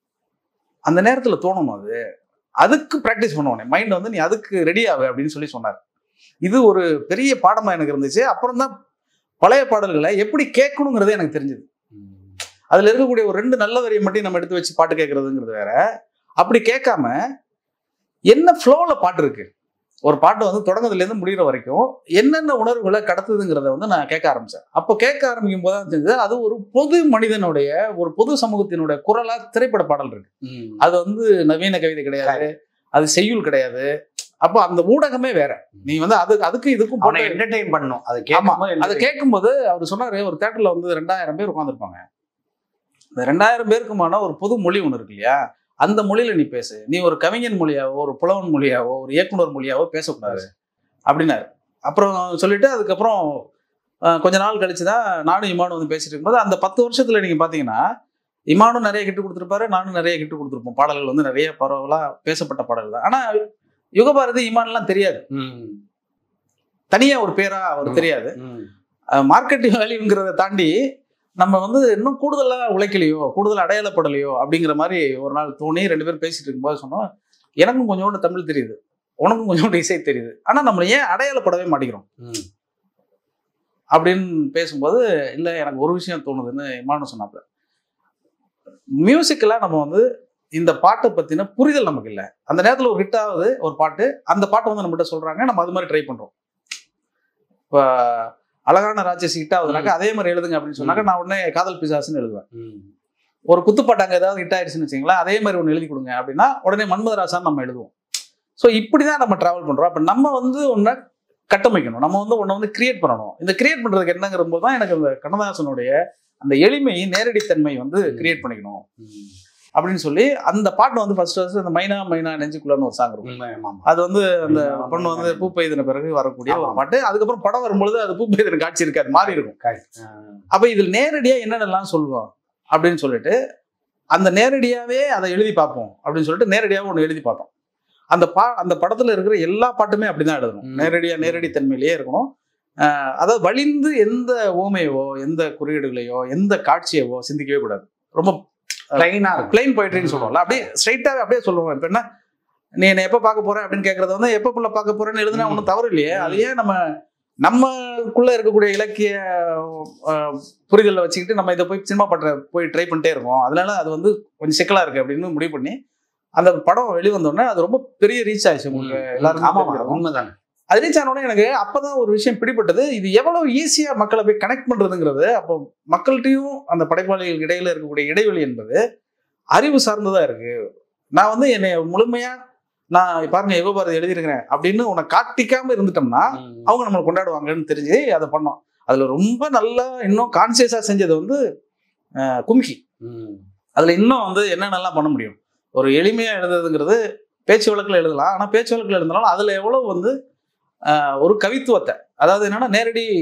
[SPEAKER 1] அந்த நேரத்துல தோணும் அது அதுக்கு ப்ராக்டிஸ் பண்ணுவானே மைண்ட் வந்து நீ அதுக்கு ரெடி ஆகு அப்படின்னு சொல்லி சொன்னார் இது ஒரு பெரிய பாடமா எனக்கு இருந்துச்சு அப்புறம் தான் பழைய பாடல்களை எப்படி கேட்கணுங்கிறதே எனக்கு தெரிஞ்சது
[SPEAKER 2] ம்.
[SPEAKER 1] அதுல இருக்கக்கூடிய ஒரு ரெண்டு நல்ல வரியை மட்டும் நம்ம எடுத்து வச்சு பாட்டு கேட்கறதுங்கிறது வேற அப்படி கேட்காம என்ன ஃப்ளோல பாட்டு இருக்கு ஒரு பாட்டு வந்து தொடங்குறதுல இருந்து முடிகிற வரைக்கும் என்னென்ன உணர்வுகளை கடத்துதுங்கிறத வந்து நான் கேட்க ஆரம்பிச்சேன் அப்போ கேட்க ஆரம்பிக்கும் போது தான் தெரிஞ்சது அது ஒரு பொது மனிதனுடைய ஒரு பொது சமூகத்தினுடைய குரலா திரைப்பட பாடல் இருக்கு
[SPEAKER 2] ம்.
[SPEAKER 1] அது வந்து நவீன கவிதை கிடையாது அது செய்யுள் கிடையாது அப்போ அந்த ஊடகமே வேற நீ வந்து அது அதுக்கு இதுக்கும்
[SPEAKER 2] அவனை
[SPEAKER 1] போட்டு-
[SPEAKER 2] என்டர்டெயின் பண்ணும் அதை
[SPEAKER 1] ஆமா
[SPEAKER 2] கேட்கும்போது
[SPEAKER 1] அதை
[SPEAKER 2] entertain-
[SPEAKER 1] கேட்கும்போது அவர் சொன்னாரு ஒரு தேட்டர்ல வந்து ரெண்டாயிரம் பேர் உட்காந்துருப்பாங்க இந்த ரெண்டாயிரம் பேருக்குமான ஒரு பொது மொழி ஒன்று இருக்கு இல்லையா அந்த மொழியில நீ பேசு நீ ஒரு கவிஞன் மொழியாவோ ஒரு புலவன் மொழியாவோ ஒரு இயக்குனர் மொழியாவோ பேசக்கூடாது அப்படின்னாரு அப்புறம் சொல்லிட்டு அதுக்கப்புறம் அஹ், கொஞ்ச நாள் கழிச்சு தான் நானும் இமானும் வந்து பேசிட்டு இருக்கும்போது அந்த பத்து வருஷத்துல நீங்க பாத்தீங்கன்னா இமானும் நிறைய கிட்டு கொடுத்துருப்பாரு நானும் நிறைய கிட்டு கொடுத்துருப்போம் பாடல்கள் வந்து நிறைய பரவலா பேசப்பட்ட பாடல்கள் தான் ஆனா யுகபாரதி இமான்லாம் தெரியாது
[SPEAKER 2] ம்.
[SPEAKER 1] தனியா ஒரு பேரா அவர்
[SPEAKER 2] ஆமா.
[SPEAKER 1] தெரியாது
[SPEAKER 2] ம்.
[SPEAKER 1] மார்க்கெட்டிங் வேல்யூங்கிறத தாண்டி நம்ம வந்து இன்னும் கூடுதலா உழைக்கலையோ கூடுதல் அடையாளப்படலையோ அப்படிங்கிற மாதிரி ஒரு நாள் தோணி ரெண்டு பேரும் பேசிட்டு இருக்கும்போது சொன்னோம் எனக்கும் கொஞ்சோண்டு தமிழ் தெரியுது உனக்கும் கொஞ்சோண்டு இசை தெரியுது ஆனா நம்ம ஏன் அடையாளப்படவே மாட்டேங்கிறோம்
[SPEAKER 2] ம்.
[SPEAKER 1] அப்படின்னு பேசும்போது இல்ல எனக்கு ஒரு விஷயம் தோணுதுன்னு இமானு சொன்னாப்ல மியூசிக்கெல்லாம் நம்ம வந்து இந்த பாட்டை பத்தின புரிதல் நமக்கு இல்லை அந்த நேரத்துல ஒரு ஹிட் ஆகுது ஒரு பாட்டு அந்த பாட்டை வந்து நம்மகிட்ட சொல்றாங்க நம்ம அது மாதிரி ட்ரை பண்றோம் இப்போ அழகான ராட்சசி ஹிட் ஆகுதுனாக்கா அதே மாதிரி எழுதுங்க அப்படின்னு சொன்னாக்க நான் உடனே காதல் பிசாசுன்னு எழுதுவேன்
[SPEAKER 2] ம்.
[SPEAKER 1] ஒரு குத்துப்பாட்டு அங்கே ஏதாவது ஹிட் ஆயிடுச்சுன்னு வச்சுங்களேன் அதே மாதிரி ஒன்று எழுதி கொடுங்க அப்படின்னா உடனே மன்மதராசான்னு நம்ம எழுதுவோம் ஸோ இப்படி தான் நம்ம ட்ராவல் பண்ணுறோம் அப்போ நம்ம வந்து ஒன்றை கட்டமைக்கணும் நம்ம வந்து ஒன்றை வந்து கிரியேட் பண்ணணும் இந்த கிரியேட் பண்ணுறதுக்கு என்னங்கிற போது தான் எனக்கு அந்த கண்ணதாசனுடைய அந்த எளிமை நேரடித்தன்மை வந்து கிரியேட் பண்ணிக்கணும்
[SPEAKER 2] ம்.
[SPEAKER 1] அப்படின்னு சொல்லி அந்த பாட்டு வந்து ஃபர்ஸ்ட் ஃபர்ஸ்ட் அந்த மைனா மைனா நெஞ்சுக்குள்ளன்னு ஒரு சாங் இருக்கும்
[SPEAKER 2] உண்மை, ஆமாம்.
[SPEAKER 1] அது வந்து அந்த
[SPEAKER 2] மைனா,
[SPEAKER 1] பொண்ணு வந்து
[SPEAKER 2] மைனா.
[SPEAKER 1] பூ பெய்தின பிறகு வரக்கூடிய ஒரு
[SPEAKER 2] ஆமா.
[SPEAKER 1] பாட்டு அதுக்கப்புறம் படம் வரும்பொழுது அது பூ பெய்தின காட்சி இருக்காது மாறி இருக்கும்
[SPEAKER 2] Correct. ஆ.
[SPEAKER 1] அப்ப இதில் நேரடியா என்னென்னலாம் சொல்லுவோம் அப்படின்னு சொல்லிட்டு அந்த நேரடியாவே அதை எழுதி பார்ப்போம் அப்படின்னு சொல்லிட்டு நேரடியாவே ஒன்று எழுதி பார்த்தோம் அந்த பா அந்த படத்துல இருக்கிற எல்லா பாட்டுமே அப்படிதான் எழுதணும்
[SPEAKER 2] ம்.
[SPEAKER 1] நேரடியா நேரடி தன்மையிலேயே இருக்கணும் ஆஹ் அதாவது வலிந்து எந்த ஓமையவோ எந்த குறியீடுகளையோ எந்த காட்சியவோ சிந்திக்கவே கூடாது ரொம்ப
[SPEAKER 2] Plain ஆ இருக்கும்.
[SPEAKER 1] பிளைன் போயிட்ரின்னு சொல்லுவோம்ல அப்படியே ஸ்ட்ரைட்டாவே அப்படியே சொல்லுவோம் இப்போ என்ன நீ என்ன எப்போ பார்க்க போற அப்படின்னு கேட்கறது வந்து எப்போ புள்ள பார்க்க போறேன்னு எழுதுனா
[SPEAKER 2] ம்.
[SPEAKER 1] ஒன்றும் தவறு இல்லையே அது
[SPEAKER 2] ம்.
[SPEAKER 1] ஏன் நம்ம நம்மக்குள்ள இருக்கக்கூடிய இலக்கிய ஆஹ், புரிதலை வச்சுக்கிட்டு நம்ம இதை போய் சினிமா பண்ற போய் ட்ரை பண்ணிட்டே இருக்கோம் அதனால அது வந்து கொஞ்சம் சிக்கலா இருக்கு அப்படின்னு முடிவு பண்ணி அந்த படம் வெளிவந்தோடனே அது ரொம்ப பெரிய ரீச் ஆயிடுச்சு உங்களுக்கு எல்லாருக்கும்
[SPEAKER 2] ஆமா, ஆமா,
[SPEAKER 1] தெரிஞ்சிருக்கும்.
[SPEAKER 2] உண்மைதானே.
[SPEAKER 1] அது ரீச் ஆனோடனே எனக்கு அப்பதான் ஒரு விஷயம் பிடிபட்டது இது எவ்வளவு ஈஸியா மக்களை போய் கனெக்ட் பண்றதுங்கிறது அப்போ மக்கள்கிட்டயும் அந்த படைப்பாளிகளுக்கு இடையில இருக்கக்கூடிய இடைவெளி என்பது அறிவு சார்ந்ததா இருக்கு நான் வந்து என்னை முழுமையா நான் பாருங்க யுகபாரதி எழுதியிருக்கிறேன் அப்படின்னு உன்னை காட்டிக்காம இருந்துட்டோம்னா
[SPEAKER 2] ம்.
[SPEAKER 1] அவங்க நம்மளை கொண்டாடுவாங்கன்னு தெரிஞ்சு அதை பண்ணோம் அதுல ரொம்ப நல்லா இன்னும் கான்சியஸா செஞ்சது வந்து அஹ், கும்கி
[SPEAKER 2] ம்.
[SPEAKER 1] அதுல இன்னும் வந்து என்னென்னலாம் பண்ண முடியும் ஒரு எளிமையா எழுதுறதுங்கிறது பேச்சு வழக்கில் எழுதலாம் ஆனா பேச்சு வழக்கில் எழுதினாலும் அதுல எவ்வளவு வந்து ஆஹ், ஒரு கவித்துவத்தை அதாவது என்னன்னா நேரடி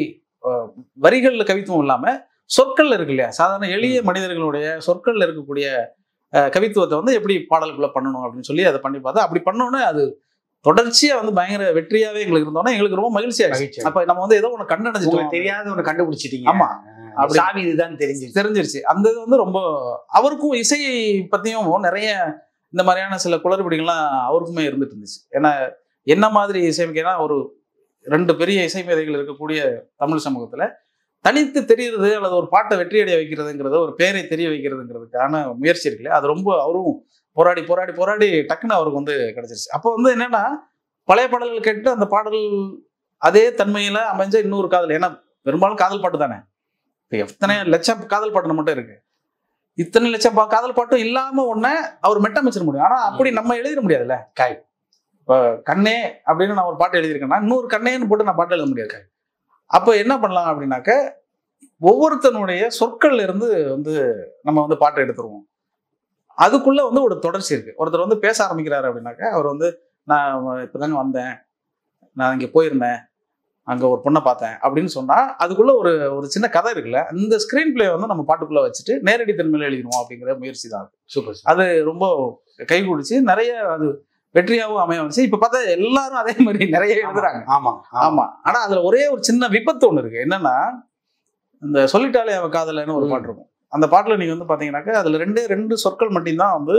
[SPEAKER 1] அஹ், வரிகள்ல கவித்துவம் இல்லாம சொற்கள்ல இருக்கு இல்லையா சாதாரண எளிய மனிதர்களுடைய சொற்கள்ல இருக்கக்கூடிய அஹ், கவித்துவத்தை வந்து எப்படி பாடலுக்குள்ள பண்ணணும் அப்படின்னு சொல்லி அதை பண்ணி பார்த்தா அப்படி பண்ணோன்னே அது தொடர்ச்சியா வந்து பயங்கர வெற்றியாவே எங்களுக்கு இருந்தோன்னா எங்களுக்கு ரொம்ப மகிழ்ச்சியா
[SPEAKER 2] மகிழ்ச்சி.
[SPEAKER 1] அப்ப நம்ம வந்து ஏதோ ஒன்று கண்டடைஞ்சிட்டோம்
[SPEAKER 2] உங்களுக்கு தெரியாத ஒண்ணு கண்டுபிடிச்சிட்டீங்க
[SPEAKER 1] ஆமா.
[SPEAKER 2] அப்படி
[SPEAKER 1] அப்படி-
[SPEAKER 2] சாவி இதுதான் தெரிஞ்சிருச்சு
[SPEAKER 1] தெரிஞ்சிருச்சு அந்த இது வந்து ரொம்ப அவருக்கும் இசை பத்தியும் நிறைய இந்த மாதிரியான சில குளறுபடிகள்லாம் அவருக்குமே இருந்துட்டு இருந்துச்சு ஏன்னா என்ன மாதிரி இசையமைக்கனா ஒரு ரெண்டு பெரிய இசை மேதைகள் இருக்கக்கூடிய தமிழ் சமூகத்துல தனித்து தெரியுறது அல்லது ஒரு பாட்டை வெற்றி அடைய வைக்கிறதுங்கிறது ஒரு பேரை தெரிய வைக்கிறதுங்கிறதுக்கான முயற்சி இருக்குல்ல அது ரொம்ப அவரும் போராடி போராடி போராடி டக்குன்னு அவருக்கு வந்து கிடைச்சிருச்சு அப்போ வந்து என்னன்னா பழைய பாடல்கள் கேட்டு அந்த பாடல் அதே தன்மையில அமைஞ்ச இன்னொரு காதல் ஏன்னா பெரும்பாலும் காதல் பாட்டு தானே இப்போ எத்தனை லட்சம் காதல் பாட்டு மட்டும் இருக்கு இத்தனை லட்சம் பா- காதல் பாட்டும் இல்லாம ஒன்ன அவர் மெட்டமைச்சிட முடியும் ஆனா அப்படி நம்ம எழுதிட முடியாதுல்ல
[SPEAKER 2] Correct.
[SPEAKER 1] இப்போ கண்ணே அப்படின்னு நான் ஒரு பாட்டு எழுதியிருக்கேன்னா இன்னொரு கண்ணேன்னு போட்டு நான் பாட்டு எழுத முடியாது அப்போ என்ன பண்ணலாம் அப்படின்னாக்க ஒவ்வொருத்தனுடைய சொற்கள்ல இருந்து வந்து நம்ம வந்து பாட்டை எடுத்துருவோம் அதுக்குள்ள வந்து ஒரு தொடர்ச்சி இருக்கு ஒருத்தர் வந்து பேச ஆரம்பிக்கிறாரு அப்படின்னாக்க அவர் வந்து நான் இப்பதாங்க வந்தேன் நான் இங்க போயிருந்தேன் அங்க ஒரு பொண்ணை பார்த்தேன் அப்படின்னு சொன்னா அதுக்குள்ள ஒரு ஒரு சின்ன கதை இருக்குல்ல இந்த ஸ்கிரீன் பிளே வந்து நம்ம பாட்டுக்குள்ள வச்சுட்டு நேரடி தன்மையில எழுதிடுவோம் அப்படிங்கிற முயற்சி தான் அது.
[SPEAKER 2] சூப்பர்
[SPEAKER 1] அது ரொம்ப கை கொடுச்சு நிறைய அது வெற்றியாகவும் அமைய வந்துச்சு இப்ப பார்த்தா எல்லாரும் அதே மாதிரி நிறைய எழுதுறாங்க
[SPEAKER 2] ஆமா
[SPEAKER 1] ஆமா ஆனா அதுல ஒரே ஒரு சின்ன விபத்து ஒண்ணு இருக்கு என்னன்னா இந்த சொல்லிட்டாலே அவ காதலன்னு ஒரு
[SPEAKER 2] ம்.
[SPEAKER 1] பாட்டு இருக்கும் அந்த பாட்டுல நீங்க வந்து பாத்தீங்கன்னாக்கா அதுல ரெண்டே ரெண்டு சொற்கள் மட்டும்தான் வந்து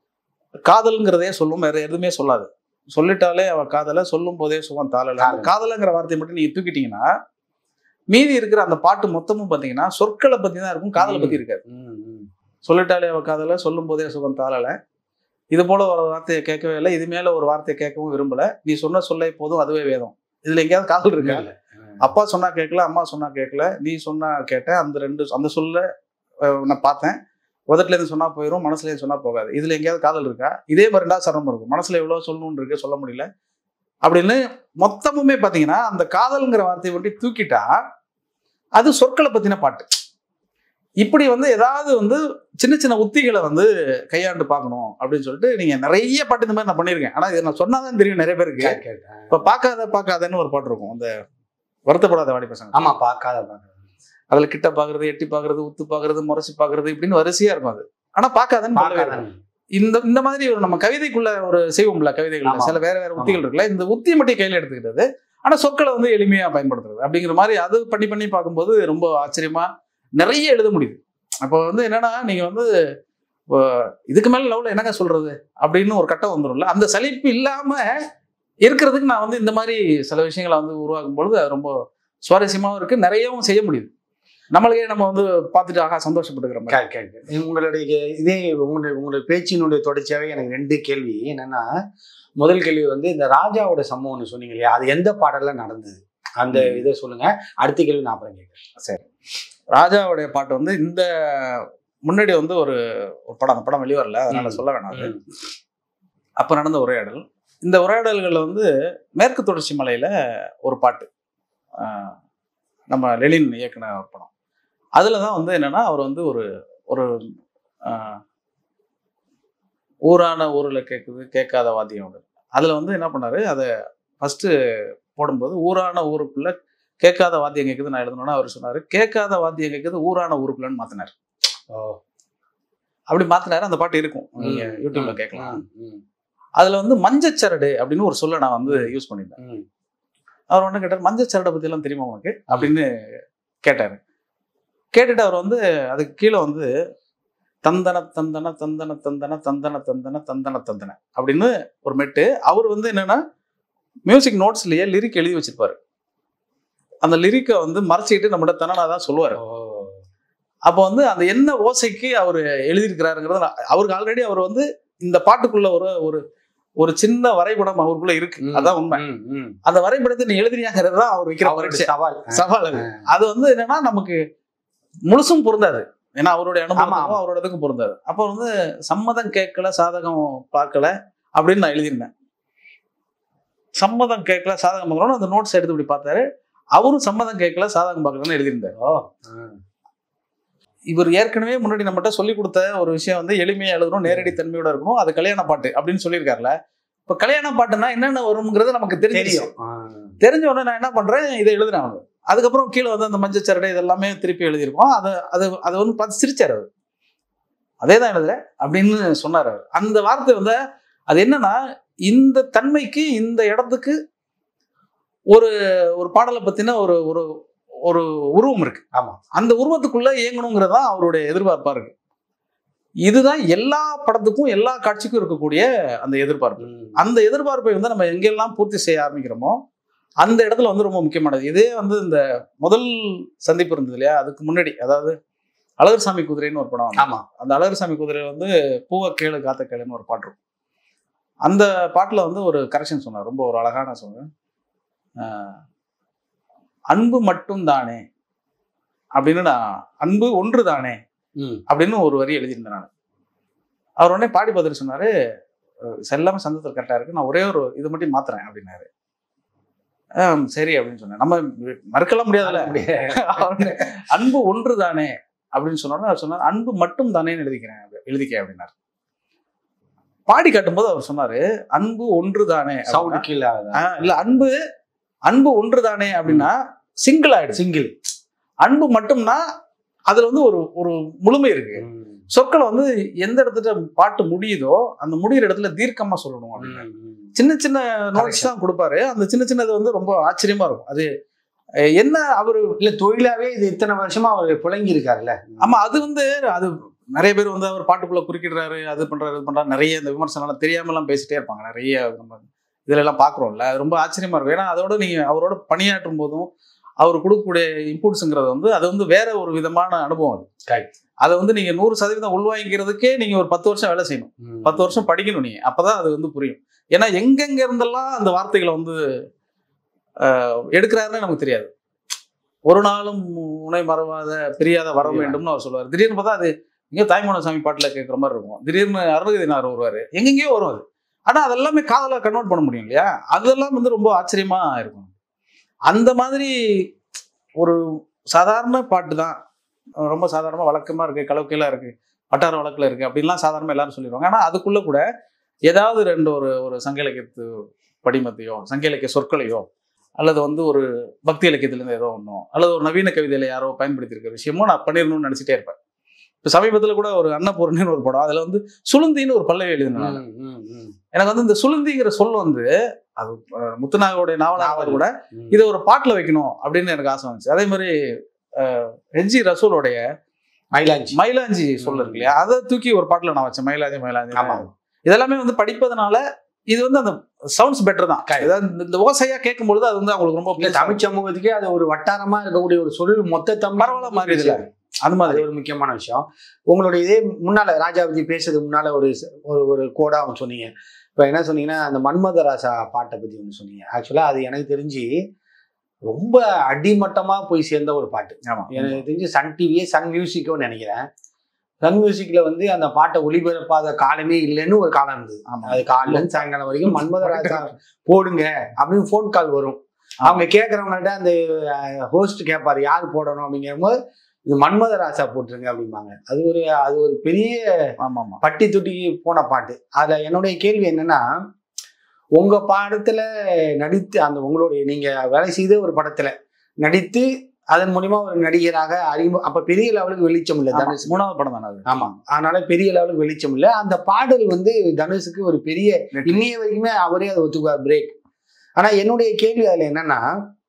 [SPEAKER 1] காதல்ங்கிறதே சொல்லும் வேற எதுவுமே சொல்லாது சொல்லிட்டாலே அவ காதல சொல்லும் போதே சுகம் தாளல அந்த
[SPEAKER 2] தாளல.
[SPEAKER 1] காதலங்கிற வார்த்தையை மட்டும் நீங்க தூக்கிட்டீங்கன்னா மீதி இருக்கிற அந்த பாட்டு மொத்தமும் பாத்தீங்கன்னா சொற்களை பத்தி தான் இருக்கும் காதலை பத்தி இருக்காது
[SPEAKER 2] ம், ம்.
[SPEAKER 1] சொல்லிட்டாலே அவ காதல சொல்லும் போதே சுகம் தாளல இது போல ஒரு வார்த்தையை கேட்கவே இல்லை இது மேல ஒரு வார்த்தையை கேட்கவும் விரும்பல நீ சொன்ன சொல்லை போதும் அதுவே வேதம் இதுல எங்கேயாவது காதல் இருக்கா
[SPEAKER 2] இல்ல.
[SPEAKER 1] அப்பா சொன்னா கேட்கல அம்மா சொன்னா கேட்கல நீ சொன்னா கேட்ட அந்த ரெண்டு அந்த சொல்ல அஹ், நான் பார்த்தேன் உதட்டுல இருந்து சொன்னா போயிடும் மனசுல இருந்து சொன்னா போகாது இதுல எங்கேயாவது காதல் இருக்கா இதே மாதிரி ரெண்டாவது சரணம் இருக்கும் மனசுல எவ்வளவு சொல்லணும்னு இருக்கு சொல்ல முடியல அப்படின்னு மொத்தமுமே பாத்தீங்கன்னா அந்த காதல்ங்கிற வார்த்தையை மட்டும் தூக்கிட்டா அது சொற்களை பத்தின பாட்டு இப்படி வந்து ஏதாவது வந்து சின்ன சின்ன உத்திகளை வந்து கையாண்டு பார்க்கணும் அப்படின்னு சொல்லிட்டு நீங்க நிறைய பாட்டு இந்த மாதிரி நான் பண்ணியிருக்கேன் ஆனா இது நான் சொன்னாதான் தெரியும் நிறைய பேருக்கு
[SPEAKER 2] கேட்டு, கேட்டு.
[SPEAKER 1] இப்ப பார்க்காத பார்க்காதன்னு ஒரு பாட்டு இருக்கும் அந்த வருத்தப்படாத வாடி பசங்க
[SPEAKER 2] ஆமா பார்க்காத பார்க்காத
[SPEAKER 1] அதுல கிட்ட பாக்குறது எட்டி பாக்குறது உத்து பாக்குறது முறைச்சு பாக்குறது இப்படின்னு வரிசையா இருக்கும் அது ஆனா பார்க்காதன்னு சொல்லவே இல்லை.
[SPEAKER 2] பார்க்காத
[SPEAKER 1] இந்த இந்த மாதிரி ஒரு நம்ம கவிதைக்குள்ள ஒரு செய்வோம்ல கவிதைகள்
[SPEAKER 2] ஆமா.
[SPEAKER 1] சில வேற வேற உத்திகள் இருக்குல்ல இந்த உத்தியை மட்டும் கையில எடுத்துக்கிட்டது ஆனா சொற்களை வந்து எளிமையா பயன்படுத்துறது அப்படிங்கிற மாதிரி அது பண்ணி பண்ணி பார்க்கும்போது ரொம்ப ஆச்சரியமா நிறைய எழுத முடியுது அப்போ வந்து என்னன்னா நீங்க வந்து இப்போ இதுக்கு மேல லவ்ல என்னங்க சொல்றது அப்படின்னு ஒரு கட்டம் வந்துரும்ல அந்த சலிப்பு இல்லாம இருக்கிறதுக்கு நான் வந்து இந்த மாதிரி சில விஷயங்களை வந்து உருவாக்கும் பொழுது அது ரொம்ப சுவாரஸ்யமாவும் இருக்கு நிறையவும் செய்ய முடியுது நம்மளுக்கே நம்ம வந்து பார்த்துட்டு ஆகா சந்தோஷப்பட்டுக்கிற மாதிரி
[SPEAKER 2] கேட்டு, கேட்டு. உங்களுடைய இதே உங்களுடைய உங்களுடைய பேச்சினுடைய தொடர்ச்சியாவே எனக்கு ரெண்டு கேள்வி என்னன்னா முதல் கேள்வி வந்து இந்த ராஜாவோட சம்பவம் ஒண்ணு சொன்னீங்க இல்லையா அது எந்த பாடல்ல நடந்தது அந்த
[SPEAKER 1] ம்.
[SPEAKER 2] இதை சொல்லுங்க அடுத்த கேள்வி நான் அப்புறம் கேட்கறேன்
[SPEAKER 1] ராஜாவுடைய பாட்டு வந்து இந்த முன்னாடி வந்து ஒரு ஒரு படம் அந்த படம் வெளிவரல அதனால
[SPEAKER 2] ம்.
[SPEAKER 1] சொல்ல வேணாம் அது.
[SPEAKER 2] ம்.
[SPEAKER 1] அப்ப நடந்த உரையாடல் இந்த உரையாடல்கள்ல வந்து மேற்கு தொடர்ச்சி மலையில ஒரு பாட்டு ஆஹ் நம்ம லெலின் இயக்குன ஒரு படம் அதுல தான் வந்து என்னன்னா அவர் வந்து ஒரு ஒரு ஆஹ் ஊரான ஊரில் கேட்குது கேட்காத வாத்தியம் ஒன்று அதுல வந்து என்ன பண்ணாரு அதை ஃபர்ஸ்ட் போடும்போது ஊரான ஊருக்குள்ள கேட்காத வாத்தியம் கேட்குது நான் எழுதணும்னா அவர் சொன்னாரு கேட்காத வாத்தியம் கேட்குது ஊரான ஊருக்குள்ளன்னு மாத்தினார்
[SPEAKER 2] ஓ.
[SPEAKER 1] அப்படி மாத்தினாரு அந்த பாட்டு இருக்கும் நீங்க
[SPEAKER 2] ம்,
[SPEAKER 1] யூடியூப்ல
[SPEAKER 2] ம்,
[SPEAKER 1] கேட்கலாம்
[SPEAKER 2] ம், ம்,
[SPEAKER 1] அதுல வந்து மஞ்சச்சரடு அப்படின்னு ஒரு சொல்ல நான் வந்து யூஸ் பண்ணியிருந்தேன்
[SPEAKER 2] ம்.
[SPEAKER 1] அவர் ஒன்று கேட்டார் மஞ்சச்சரடை பத்தி எல்லாம் தெரியுமா உனக்கு அப்படின்னு கேட்டாரு கேட்டுட்டு அவர் வந்து அதுக்கு கீழே வந்து தந்தன தந்தன தந்தன தந்தன தந்தன தந்தன தந்தன தந்தன அப்படின்னு ஒரு மெட்டு அவர் வந்து என்னன்னா மியூசிக் நோட்ஸ்லயே லிரிக் எழுதி வச்சிருப்பாரு அந்த லிரிக்கை வந்து மறைச்சிக்கிட்டு நம்மகிட்ட தனனா தான் சொல்லுவாரு
[SPEAKER 2] ஓ.
[SPEAKER 1] அப்போ வந்து அந்த என்ன ஓசைக்கு அவர் எழுதியிருக்கிறாருங்கிறத நான் அவருக்கு ஆல்ரெடி அவர் வந்து இந்த பாட்டுக்குள்ள ஒரு ஒரு ஒரு சின்ன வரைபடம் அவருக்குள்ள இருக்கு
[SPEAKER 2] ம்,
[SPEAKER 1] அதான் உண்மை
[SPEAKER 2] ம், ம்.
[SPEAKER 1] அந்த வரைபடத்தை நீ எழுதுறியாங்கிறது தான் அவர் வைக்கிற
[SPEAKER 2] அவருடைய
[SPEAKER 1] பரீட்சை
[SPEAKER 2] சவால்
[SPEAKER 1] சவால் அது அது வந்து என்னன்னா நமக்கு முழுசும் பொருந்தாது ஏன்னா அவருடைய
[SPEAKER 2] ஆமா,
[SPEAKER 1] அனுபவம்
[SPEAKER 2] ஆமா.
[SPEAKER 1] அவரோட இதுக்கும் பொருந்தாது அப்போ வந்து சம்மதம் கேட்கல சாதகம் பார்க்கல அப்படின்னு நான் எழுதியிருந்தேன் சம்மதம் கேட்கல சாதகம் பார்க்கணும்னு அந்த நோட்ஸ் எடுத்து இப்படி பார்த்தாரு அவரும் சம்மதம் கேட்கல சாதகம் பார்க்கலன்னு எழுதியிருந்தாரு
[SPEAKER 2] ஓ.
[SPEAKER 1] இவர் ஏற்கனவே முன்னாடி நம்மகிட்ட சொல்லி கொடுத்த ஒரு விஷயம் வந்து எளிமையா எழுதணும் நேரடி தன்மையோட இருக்கணும் அது கல்யாண பாட்டு அப்படின்னு சொல்லியிருக்காருல இப்ப கல்யாண பாட்டுனா என்னென்ன வரும்ங்கிறது நமக்கு தெரியும்
[SPEAKER 2] தெரியும் ஆ.
[SPEAKER 1] தெரிஞ்ச உடனே நான் என்ன பண்றேன் இதை எழுதுறேன் அவனுக்கு அதுக்கப்புறம் கீழே வந்து அந்த மஞ்சள் சரடை இதெல்லாமே திருப்பி எழுதியிருக்கோம் அதை அது அதை வந்து பார்த்து சிரிச்சார் அவர் அதே தான் எழுதுற அப்படின்னு சொன்னார் அவர் அந்த வார்த்தை வந்து அது என்னன்னா இந்த தன்மைக்கு இந்த இடத்துக்கு ஒரு ஒரு பாடலை பத்தின ஒரு ஒரு ஒரு உருவம் இருக்கு
[SPEAKER 2] ஆமா.
[SPEAKER 1] அந்த உருவத்துக்குள்ள இயங்கணுங்கிறது தான் அவருடைய எதிர்பார்ப்பா இருக்கு இதுதான் எல்லா படத்துக்கும் எல்லா காட்சிக்கும் இருக்கக்கூடிய அந்த எதிர்பார்ப்பு
[SPEAKER 2] ம்.
[SPEAKER 1] அந்த எதிர்பார்ப்பை வந்து நம்ம எங்கெல்லாம் பூர்த்தி செய்ய ஆரம்பிக்கிறோமோ அந்த இடத்துல வந்து ரொம்ப முக்கியமானது இதே வந்து இந்த முதல் சந்திப்பு இருந்தது இல்லையா அதுக்கு முன்னாடி அதாவது அழகர் சாமி குதிரைன்னு ஒரு படம் வந்தது.
[SPEAKER 2] ஆமா
[SPEAKER 1] அந்த அழகர் சாமி குதிரை வந்து பூவை கேளு காத்த கேளுன்னு ஒரு பாட்டு இருக்கும் அந்த பாட்டில் வந்து ஒரு கரெக்ஷன் சொன்னார் ரொம்ப ஒரு அழகான சொன்ன அன்பு மட்டும் தானே அப்படின்னு நான் அன்பு ஒன்று தானே
[SPEAKER 2] ம்.
[SPEAKER 1] அப்படின்னு ஒரு வரி எழுதியிருந்தேன் நான் அவர் உடனே பாடி பார்த்துட்டு சொன்னாரு "அஹ் எல்லாமே சந்தத்தில் கரெக்டாக இருக்கு நான் ஒரே ஒரு இது மட்டும் மாத்துறேன் அப்படின்னாரு "ஆம், சரி அப்படின்னு சொன்னேன் நம்ம மறுக்கலாம் முடியாதுல்ல அவரு, அன்பு ஒன்று தானே அப்படின்னு சொன்னோட அவர் சொன்னார் அன்பு மட்டும் தானேன்னு எழுதிக்கிறேன் அப்படி- எழுதிக்க அப்படின்னாரு பாடி காட்டும்போது அவர் சொன்னாரு அன்பு ஒன்று தானே
[SPEAKER 2] சவுண்ட் கீழே
[SPEAKER 1] இல்ல அன்பு அன்பு ஒன்று தானே அப்படின்னா சிங்கிள் ஆயிடுச்சு
[SPEAKER 2] சிங்கிள்
[SPEAKER 1] அன்பு மட்டும்னா அதுல வந்து ஒரு ஒரு முழுமை இருக்கு சொற்களை வந்து எந்த இடத்துல பாட்டு முடியுதோ அந்த முடியிற இடத்துல தீர்க்கமா சொல்லணும் அப்படின்னு சின்ன சின்ன நோட்ஸ் தான் கொடுப்பாரு அந்த சின்ன சின்னது வந்து ரொம்ப ஆச்சரியமா இருக்கும் அது அஹ், என்ன அவரு
[SPEAKER 2] இல்ல தொழிலாவே இது இத்தனை வருஷமா அவர் புழங்கி இருக்காருல்ல
[SPEAKER 1] ஆமா அது வந்து அது நிறைய பேர் வந்து அவர் பாட்டுக்குள்ள குறுக்கிடுறாரு அது பண்றாரு இது பண்றாரு நிறைய இந்த விமர்சனம் தெரியாம எல்லாம் பேசிட்டே இருப்பாங்க நிறைய நம்ம இதுல எல்லாம் பாக்குறோம்ல அது ரொம்ப ஆச்சரியமா இருக்கும் ஏன்னா அதோட நீங்க அவரோட பணியாற்றும் போதும் அவர் கொடுக்கக்கூடிய இன்புட்ஸுங்கிறது வந்து அது வந்து வேற ஒரு விதமான அனுபவம் அது
[SPEAKER 2] Correct.
[SPEAKER 1] அதை வந்து நீங்க நூறு சதவீதம் உள்வாங்கிக்கிறதுக்கே நீங்க ஒரு பத்து வருஷம் வேலை செய்யணும்
[SPEAKER 2] ம்.
[SPEAKER 1] பத்து வருஷம் படிக்கணும் நீங்க அப்பதான் அது வந்து புரியும் ஏன்னா எங்கெங்க இருந்தெல்லாம் அந்த வார்த்தைகளை வந்து ஆஹ், எடுக்கிறாருன்னு நமக்கு தெரியாது ஒரு நாளும் உனை மறவாத பிரியாத வர வேண்டும்னு அவர் சொல்லுவார் திடீர்னு பார்த்தா அது எங்கேயோ தாய்மான சாமி பாட்டுல கேட்குற மாதிரி இருக்கும் திடீர்னு அருணகிரினார் வருவாரு எங்கெங்கேயோ வரும் அது ஆனா அதெல்லாமே காதலா கன்வெர்ட் பண்ண முடியும் இல்லையா அதெல்லாம் வந்து ரொம்ப ஆச்சரியமா இருக்கும் அந்த மாதிரி ஒரு சாதாரண பாட்டு தான் ரொம்ப சாதாரணமா வழக்கமா இருக்கு கலவைக்கெல்லாம் இருக்கு வட்டார வழக்குல இருக்கு அப்படின்லாம் சாதாரணமா எல்லாரும் சொல்லிடுவாங்க ஆனா அதுக்குள்ள கூட ஏதாவது ரெண்டு ஒரு ஒரு சங்க இலக்கியத்து படிமத்தையோ சங்க இலக்கிய சொற்களையோ அல்லது வந்து ஒரு பக்தி இலக்கியத்திலேருந்து ஏதோ ஒன்றோ அல்லது ஒரு நவீன கவிதையில யாரோ பயன்படுத்தியிருக்க விஷயமோ நான் பண்ணிடணும்னு நினைச்சிட்டே இருப்பேன் இப்போ சமீபத்தில் கூட ஒரு அன்னபூர்ணின்னு ஒரு படம் அதில் வந்து சுளுந்தின்னு ஒரு பல்லவி எழுதினேன் நான்.
[SPEAKER 2] ம், ம், ம்.
[SPEAKER 1] எனக்கு வந்து இந்த சுளுந்திங்கிற சொல் வந்து அது அஹ், முத்துநாகோடைய நாவலாக
[SPEAKER 2] நாவல்.
[SPEAKER 1] கூட
[SPEAKER 2] ம்.
[SPEAKER 1] இதை ஒரு பாட்டில் வைக்கணும் அப்படின்னு எனக்கு ஆசை வந்துச்சு அதே மாதிரி ஹெச்ஜி ரசூலோடைய
[SPEAKER 2] மயிலாஞ்சி
[SPEAKER 1] மயிலாஞ்சி சொல் இருக்கு இல்லையா அதை தூக்கி ஒரு பாட்டில் நான் வச்சேன் மயிலாஞ்சி மயிலாஞ்சி
[SPEAKER 2] ஆமா.
[SPEAKER 1] இதெல்லாமே வந்து படிப்பதனால இது வந்து அந்த சவுண்ட்ஸ் பெட்டர் தான்
[SPEAKER 2] Correct.
[SPEAKER 1] ஏதாவது இந்த- இந்த ஓசையா கேட்கும் பொழுது அது வந்து அவங்களுக்கு ரொம்ப
[SPEAKER 2] இல்ல
[SPEAKER 1] please
[SPEAKER 2] தமிழ் சமூகத்துக்கே அது ஒரு வட்டாரமா இருக்கக்கூடிய ஒரு சொல் மொத்த தமிழ்
[SPEAKER 1] பரவாயில்ல மாறிடுதுல. அது மாதிரி
[SPEAKER 2] அது ஒரு முக்கியமான விஷயம் உங்களுடைய இதே முன்னால ராஜா பத்தி பேசுறதுக்கு முன்னால ஒரு ச- ஒரு ஒரு கோடா ஒன்று சொன்னீங்க இப்போ என்ன சொன்னீங்கன்னா அந்த மன்மத ராசா பாட்டை பத்தி ஒன்று சொன்னீங்க ஆக்சுவலா அது எனக்கு தெரிஞ்சு ரொம்ப அடிமட்டமா போய் சேர்ந்த ஒரு பாட்டு
[SPEAKER 1] ஆமா
[SPEAKER 2] எனக்கு தெரிஞ்சு சன் டிவியே சன் மியூசிக்கோ நினைக்கிறேன் சன் மியூசிக்ல வந்து அந்த பாட்டை ஒளிபரப்பாத காலமே இல்லைன்னு ஒரு காலம் இருந்தது
[SPEAKER 1] ஆமா
[SPEAKER 2] அது காலையில இருந்து சாயங்காலம் வரைக்கும் மன்மத ராஜா போடுங்க அப்படின்னு ஃபோன் கால் வரும் அவங்க கேட்கறவங்கள்ட்ட அந்த ஹோஸ்ட் கேட்பாரு யார் போடணும் அப்படிங்கும்போது இது மன்மத ராசா போட்டுருங்க அப்படிம்பாங்க அது ஒரு அது ஒரு பெரிய
[SPEAKER 1] ஆமா ஆமா
[SPEAKER 2] பட்டி தொட்டிக்கு போன பாட்டு அதுல என்னுடைய கேள்வி என்னன்னா உங்க படத்துல நடித்து அந்த உங்களுடைய நீங்க வேலை செய்த ஒரு படத்துல நடித்து அதன் மூலியமா ஒரு நடிகராக அறிமுக அப்ப பெரிய லெவலுக்கு வெளிச்சம் இல்லை
[SPEAKER 1] ஆமா.
[SPEAKER 2] தனுஷ்
[SPEAKER 1] மூணாவது படம் தானே அது
[SPEAKER 2] ஆமா அதனால பெரிய லெவலுக்கு வெளிச்சம் இல்லை அந்த பாடல் வந்து தனுஷுக்கு ஒரு பெரிய இன்னைய வரைக்குமே அவரே அதை ஒத்துக்குவார் பிரேக் ஆனா என்னுடைய கேள்வி அதுல என்னன்னா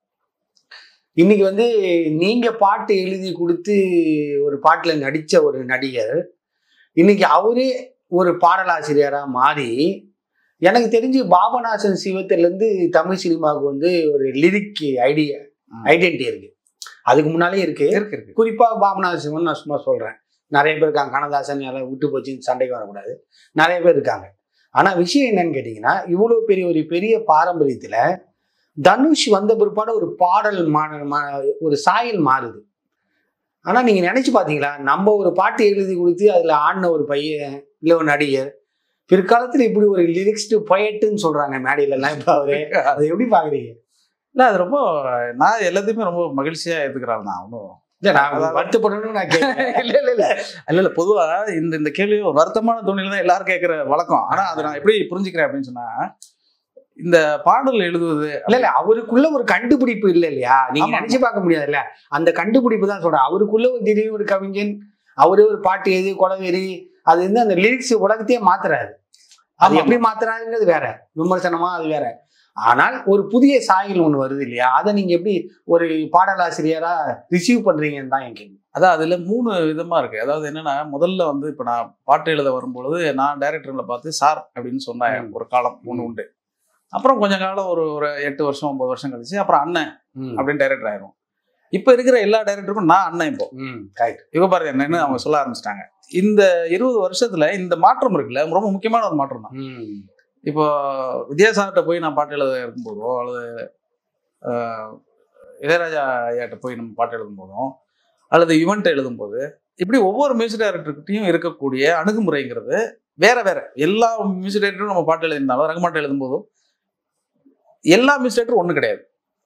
[SPEAKER 2] இன்னைக்கு வந்து நீங்க பாட்டு எழுதி கொடுத்து ஒரு பாட்டுல நடிச்ச ஒரு நடிகர் இன்னைக்கு அவரே ஒரு பாடலாசிரியரா மாறி எனக்கு தெரிஞ்சு பாபநாசன் சிவத்துல இருந்து தமிழ் சினிமாவுக்கு வந்து ஒரு லிரிக் ஐடியா
[SPEAKER 1] ம்.
[SPEAKER 2] ஐடென்டி இருக்கு அதுக்கு முன்னாலே இருக்கு
[SPEAKER 1] இருக்கு இருக்கு
[SPEAKER 2] குறிப்பா பாபநாத சிவன் நான் சும்மா சொல்றேன் நிறைய பேர் இருக்காங்க கண்ணதாசன் யாராவது விட்டு போச்சுன்னு சண்டைக்கு வரக்கூடாது நிறைய பேர் இருக்காங்க ஆனா விஷயம் என்னன்னு கேட்டீங்கன்னா இவ்வளவு பெரிய ஒரு பெரிய பாரம்பரியத்துல தனுஷ் வந்த பிற்பாடு ஒரு பாடல் மா- மா- ஒரு சாயல் மாறுது ஆனா நீங்க நினைச்சு பாத்தீங்களா நம்ம ஒரு பாட்டு எழுதி கொடுத்து அதுல ஆடின ஒரு பையன் இல்ல ஒரு நடிகர் பிற்காலத்துல இப்படி ஒரு லிரிக்ஸ் டு பொயட்டுன்னு சொல்றாங்க மேடையில எல்லாம் இப்ப அவரு அதை எப்படி பாக்குறீங்க
[SPEAKER 1] இல்ல அது ரொம்ப நான் எல்லாத்தையுமே ரொம்ப மகிழ்ச்சியா ஏத்துக்கிறாள் நான் ஒன்றும்
[SPEAKER 2] இல்ல நான் வருத்தப்படணும்னு நான் கேட்கிறேன்
[SPEAKER 1] இல்ல இல்ல இல்ல இல்ல இல்ல பொதுவா இந்த இந்த கேள்வி ஒரு வருத்தமான துணியில தான் எல்லாரும் கேட்கிற வழக்கம் ஆனா அதை நான் எப்படி புரிஞ்சுக்கிறேன் அப்படின்னு சொன்னா இந்த பாடல் எழுதுவது
[SPEAKER 2] இல்ல இல்ல அவருக்குள்ள ஒரு கண்டுபிடிப்பு இல்ல இல்லையா நீங்க
[SPEAKER 1] ஆமா.
[SPEAKER 2] நினைச்சு பார்க்க முடியாதுல்ல அந்த கண்டுபிடிப்பு தான் சொல்றேன் அவருக்குள்ள ஒரு திடீர்னு ஒரு கவிஞன் அவரே ஒரு பாட்டு எழுதி கொலவெறி அது வந்து அந்த லிரிக்ஸ் உலகத்தையே மாத்துறாரு அது
[SPEAKER 1] ஆமா.
[SPEAKER 2] எப்படி மாத்துறாருங்கிறது வேற விமர்சனமா அது வேற ஆனால் ஒரு புதிய சாயல் ஒண்ணு வருது இல்லையா அதை நீங்க எப்படி ஒரு பாடலாசிரியரா ரிசீவ் பண்றீங்கன்னு தான் என் கேள்வி
[SPEAKER 1] அதான் அதுல மூணு விதமா இருக்கு அதாவது என்னன்னா முதல்ல வந்து இப்ப நான் பாட்டு எழுத வரும்பொழுது நான் டைரக்டர்களை பார்த்து சார் அப்படின்னு சொன்னேன்
[SPEAKER 2] ம்.
[SPEAKER 1] ஒரு காலம் ஒண்ணு உண்டு அப்புறம் கொஞ்ச காலம் ஒரு ஒரு எட்டு வருஷம் ஒன்பது வருஷம் கழிச்சு அப்புறம் அண்ணன்
[SPEAKER 2] ம்.
[SPEAKER 1] அப்படின்னு டைரக்டர் ஆயிரும் இப்ப இருக்கிற எல்லா டைரக்டருக்கும் நான் அண்ணன் இப்போ
[SPEAKER 2] ம் கரெக்ட்
[SPEAKER 1] யுகபாரதி என்னன்னு அவங்க சொல்ல ஆரம்பிச்சிட்டாங்க இந்த இருபது வருஷத்துல இந்த மாற்றம் இருக்குல்ல ரொம்ப முக்கியமான ஒரு மாற்றம் தான்
[SPEAKER 2] ம்
[SPEAKER 1] இப்போ வித்யாசார்கிட்ட போய் நான் பாட்டு எழுத இருக்கும்போதோ அல்லது ஆஹ், இளையராஜா ஐயாட்ட போய் நம்ம பாட்டு எழுதும் போதும் அல்லது யுவன்ட்ட எழுதும்போது இப்படி ஒவ்வொரு மியூசிக் டைரக்டர்கிட்டையும் இருக்கக்கூடிய அணுகுமுறைங்கிறது வேற வேற எல்லா மியூசிக் டைரக்டரும் நம்ம பாட்டு எழுதியிருந்தாலும் ரங்கமாட்ட எழுதும்போதும் எல்லா மியூசிக் டைரக்டரும் ஒண்ணு கிடையாது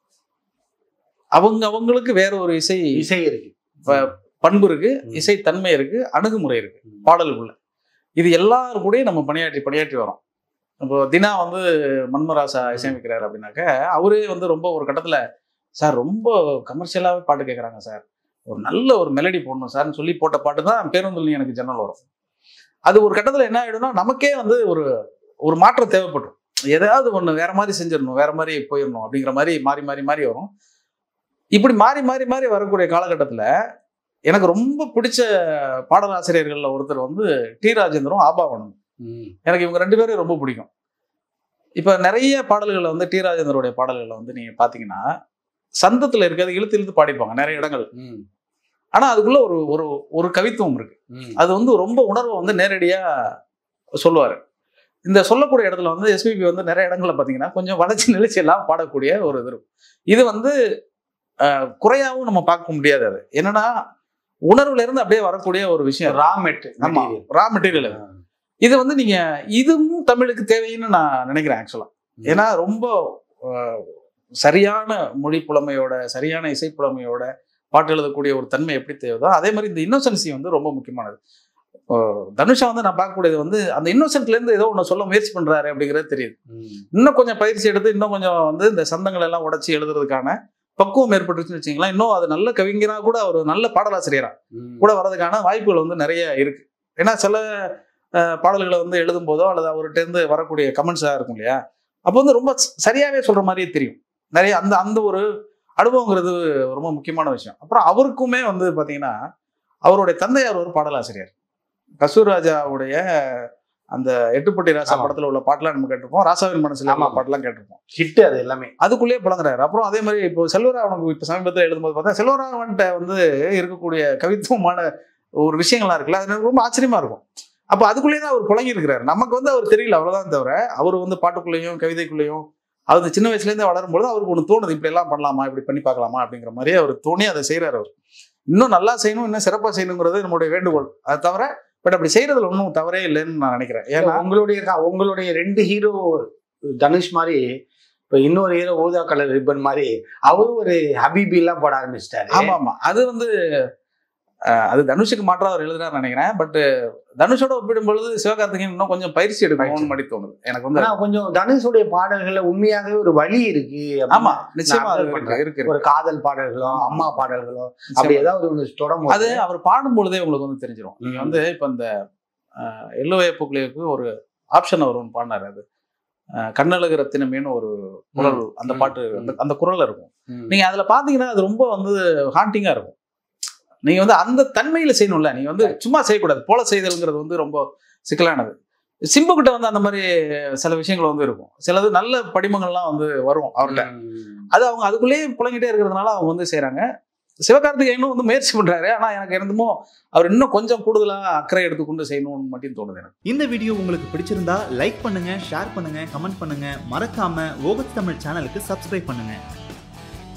[SPEAKER 1] அவங்க அவங்களுக்கு வேற ஒரு இசை
[SPEAKER 2] இசை இருக்கு
[SPEAKER 1] ப- பண்பு இருக்கு
[SPEAKER 2] ம்.
[SPEAKER 1] இசை தன்மை இருக்கு அணுகுமுறை இருக்கு
[SPEAKER 2] ம்.
[SPEAKER 1] பாடலுக்குள்ள இது எல்லாரும் கூடயும் நம்ம பணியாற்றி பணியாற்றி வரோம் இப்போ தினா வந்து மன்மராசா இசையமைக்கிறார் அப்படின்னாக்க அவரே வந்து ரொம்ப ஒரு கட்டத்துல சார் ரொம்ப கமர்ஷியலாவே பாட்டு கேட்குறாங்க சார் ஒரு நல்ல ஒரு மெலடி போடணும் சார்னு சொல்லி போட்ட பாட்டு தான் பேருந்தில் நீ எனக்கு ஜன்னல் வரும் அது ஒரு கட்டத்துல என்ன ஆயிடும்னா நமக்கே வந்து ஒரு ஒரு மாற்றம் தேவைப்படும் எதாவது ஒண்ணு வேற மாதிரி செஞ்சிடணும் வேற மாதிரி போயிடணும் அப்படிங்கிற மாதிரி மாறி மாறி மாறி வரும் இப்படி மாறி மாறி மாறி வரக்கூடிய காலகட்டத்துல எனக்கு ரொம்ப பிடிச்ச பாடலாசிரியர்கள்ல ஒருத்தர் வந்து டி ராஜேந்திரம் ஆபாவனம்
[SPEAKER 2] ம்
[SPEAKER 1] எனக்கு இவங்க ரெண்டு பேரும் ரொம்ப பிடிக்கும் இப்ப நிறைய பாடல்களை வந்து டி ராஜேந்தருடைய பாடல்களை வந்து நீங்க பாத்தீங்கன்னா சந்தத்துல இருக்கிறது இழுத்து இழுத்து பாடிப்பாங்க நிறைய இடங்கள்
[SPEAKER 2] ம்
[SPEAKER 1] ஆனா அதுக்குள்ள ஒரு ஒரு ஒரு கவித்துவம் இருக்கு
[SPEAKER 2] ம்
[SPEAKER 1] அது வந்து ரொம்ப உணர்வை வந்து நேரடியா சொல்லுவாரு இந்த சொல்லக்கூடிய இடத்துல வந்து எஸ்பிபி வந்து நிறைய இடங்கள்ல பாத்தீங்கன்னா கொஞ்சம் வளர்ச்சி நிலைச்சி எல்லாம் பாடக்கூடிய ஒரு இது இருக்கும் இது வந்து அஹ், குறையாவும் நம்ம பார்க்க முடியாது அது என்னன்னா உணர்வுல இருந்து அப்படியே வரக்கூடிய ஒரு விஷயம்
[SPEAKER 2] ரா மெட்
[SPEAKER 1] ஆமா ரா மெட்டீரியல் இது வந்து நீங்க இதுவும் தமிழுக்கு தேவைன்னு நான் நினைக்கிறேன் ஆக்சுவலா
[SPEAKER 2] ம்.
[SPEAKER 1] ஏன்னா ரொம்ப அஹ், சரியான மொழி புலமையோட சரியான இசை புலமையோட பாட்டு எழுதக்கூடிய ஒரு தன்மை எப்படி தேவைதோ அதே மாதிரி இந்த இன்னோசன்சி வந்து ரொம்ப முக்கியமானது இப்போ தனுஷா வந்து நான் பார்க்கக்கூடியது வந்து அந்த இன்னோசென்ட்ல இருந்து ஏதோ ஒன்று சொல்ல முயற்சி பண்றாரு அப்படிங்கிறது தெரியுது இன்னும் கொஞ்சம் பயிற்சி எடுத்து இன்னும் கொஞ்சம் வந்து இந்த சந்தங்கள் எல்லாம் உடைச்சி எழுதுறதுக்கான பக்குவம் ஏற்பட்டுருச்சுன்னு வச்சுங்களேன் இன்னும் அது நல்ல கவிஞரா கூட ஒரு நல்ல பாடலாசிரியரா கூட வரதுக்கான வாய்ப்புகள் வந்து நிறைய இருக்கு ஏன்னா சில அஹ், பாடல்களை வந்து எழுதும் போதோ அல்லது அவர்கிட்ட இருந்து வரக்கூடிய கமெண்ட்ஸாக இருக்கும் இல்லையா அப்போ வந்து ரொம்ப ச- சரியாவே சொல்ற மாதிரியே தெரியும் நிறைய அந்த அந்த ஒரு அனுபவங்கிறது ரொம்ப முக்கியமான விஷயம் அப்புறம் அவருக்குமே வந்து பாத்தீங்கன்னா அவருடைய தந்தையார் ஒரு பாடலாசிரியர் கசூர் ராஜாவுடைய அந்த எட்டுப்பட்டி ராசா
[SPEAKER 2] ஆமா.
[SPEAKER 1] படத்துல உள்ள பாட்டெல்லாம் நம்ம கேட்டிருப்போம் ராசாவின் மனசுல
[SPEAKER 2] ஆமா.
[SPEAKER 1] உள்ள பாட்டெல்லாம் கேட்டிருப்போம்
[SPEAKER 2] ஹிட் அது எல்லாமே
[SPEAKER 1] அதுக்குள்ளேயே புலங்குறாரு அப்புறம் அதே மாதிரி இப்போ செல்வராவனுக்கு இப்போ சமீபத்தில் எழுதும்போது பார்த்தா செல்வராவன்ட்ட வந்து இருக்கக்கூடிய கவித்துவமான ஒரு விஷயங்கள்லாம் இருக்குல்ல அது எனக்கு ரொம்ப ஆச்சரியமா இருக்கும் அப்போ அதுக்குள்ளேயே தான் அவர் புழங்கி இருக்கிறாரு நமக்கு வந்து அவர் தெரியல அவ்வளவுதான் தவிர அவர் வந்து பாட்டுக்குள்ளேயும் கவிதைக்குள்ளேயும் அது சின்ன வயசுலேருந்து வளரும்பொழுது அவருக்கு ஒன்று தோணுது இப்படி எல்லாம் பண்ணலாமா இப்படி பண்ணி பார்க்கலாமா அப்படிங்கிற மாதிரி அவர் தோணி அதை செய்கிறார் அவர் இன்னும் நல்லா செய்யணும் இன்னும் சிறப்பாக செய்யணுங்கிறது நம்மளுடைய வேண்டுகோள் அது தவிர பட் அப்படி செய்யறதுல ஒன்றும் தவறே இல்லைன்னு நான் நினைக்கிறேன் ஏன்னா
[SPEAKER 2] உங்களுடைய கா- உங்களுடைய ரெண்டு ஹீரோ தனுஷ் மாதிரி இப்ப இன்னொரு ஹீரோ ஊதா கலர் ரிப்பன் மாதிரி அவரும் ஒரு ஹபீபி எல்லாம் போட ஆரம்பிச்சிட்டாரு
[SPEAKER 1] ஆமா ஆமா அது வந்து அஹ், அது தனுஷுக்கு மாற்றா அவர் எழுதுறாரு நினைக்கிறேன் பட் தனுஷோட ஒப்பிடும் பொழுது சிவகார்த்திகேயன் இன்னும் கொஞ்சம் பயிற்சி எடுக்கணும்னு மாதிரி தோணுது எனக்கு வந்து
[SPEAKER 2] ஆனா கொஞ்சம் தனுஷுடைய பாடல்கள்ல உண்மையாகவே ஒரு வழி இருக்கு அப்படின்னு
[SPEAKER 1] ஆமா நிச்சயமா அது
[SPEAKER 2] நான்
[SPEAKER 1] இருக்கு,
[SPEAKER 2] பண்றேன்.
[SPEAKER 1] இருக்கு இருக்கு.
[SPEAKER 2] ஒரு காதல் பாடல்களோ அம்மா பாடல்களோ அப்படி
[SPEAKER 1] நிச்சயமா.
[SPEAKER 2] ஏதாவது ஒண்ணு தொடரும்
[SPEAKER 1] அது அவர் பாடும் பொழுதே உங்களுக்கு வந்து தெரிஞ்சிடும் நீங்க
[SPEAKER 2] ம்.
[SPEAKER 1] வந்து இப்ப இந்த எல்லோய புக்லேக்கு ஒரு ஆப்ஷன் அவர் ஒன்று பாடினாரு அது அஹ், கண்ணழகு ரத்தினமேனு ஒரு குரல் அந்த
[SPEAKER 2] ம்.
[SPEAKER 1] பாட்டு
[SPEAKER 2] ம்.
[SPEAKER 1] அந்த- அந்த குரல்ல இருக்கும் நீங்க அதுல பாத்தீங்கன்னா அது ரொம்ப வந்து ஹாண்டிங்கா இருக்கும் நீங்க வந்து அந்த தன்மையில செய்யணும்ல நீங்க வந்து சும்மா செய்யக்கூடாது போல செய்தல்ங்கிறது வந்து ரொம்ப சிக்கலானது சிம்பு கிட்ட வந்து அந்த மாதிரி சில விஷயங்கள் வந்து இருக்கும் சிலது நல்ல படிமங்கள்லாம் வந்து வரும் அவர்கிட்ட அது அவங்க அதுக்குள்ளேயே புழங்கிட்டே இருக்கிறதுனால அவங்க வந்து செய்றாங்க சிவகார்த்திகேயனும் வந்து முயற்சி பண்றாரு ஆனா எனக்கு என்னமோ அவர் இன்னும் கொஞ்சம் கூடுதலா அக்கறை எடுத்துக்கொண்டு செய்யணும்னு மட்டும் தோணுது எனக்கு
[SPEAKER 4] இந்த வீடியோ உங்களுக்கு பிடிச்சிருந்தா லைக் பண்ணுங்க ஷேர் பண்ணுங்க கமெண்ட் பண்ணுங்க மறக்காம ஓகத் தமிழ் சேனலுக்கு சப்ஸ்கிரைப் பண்ணுங்க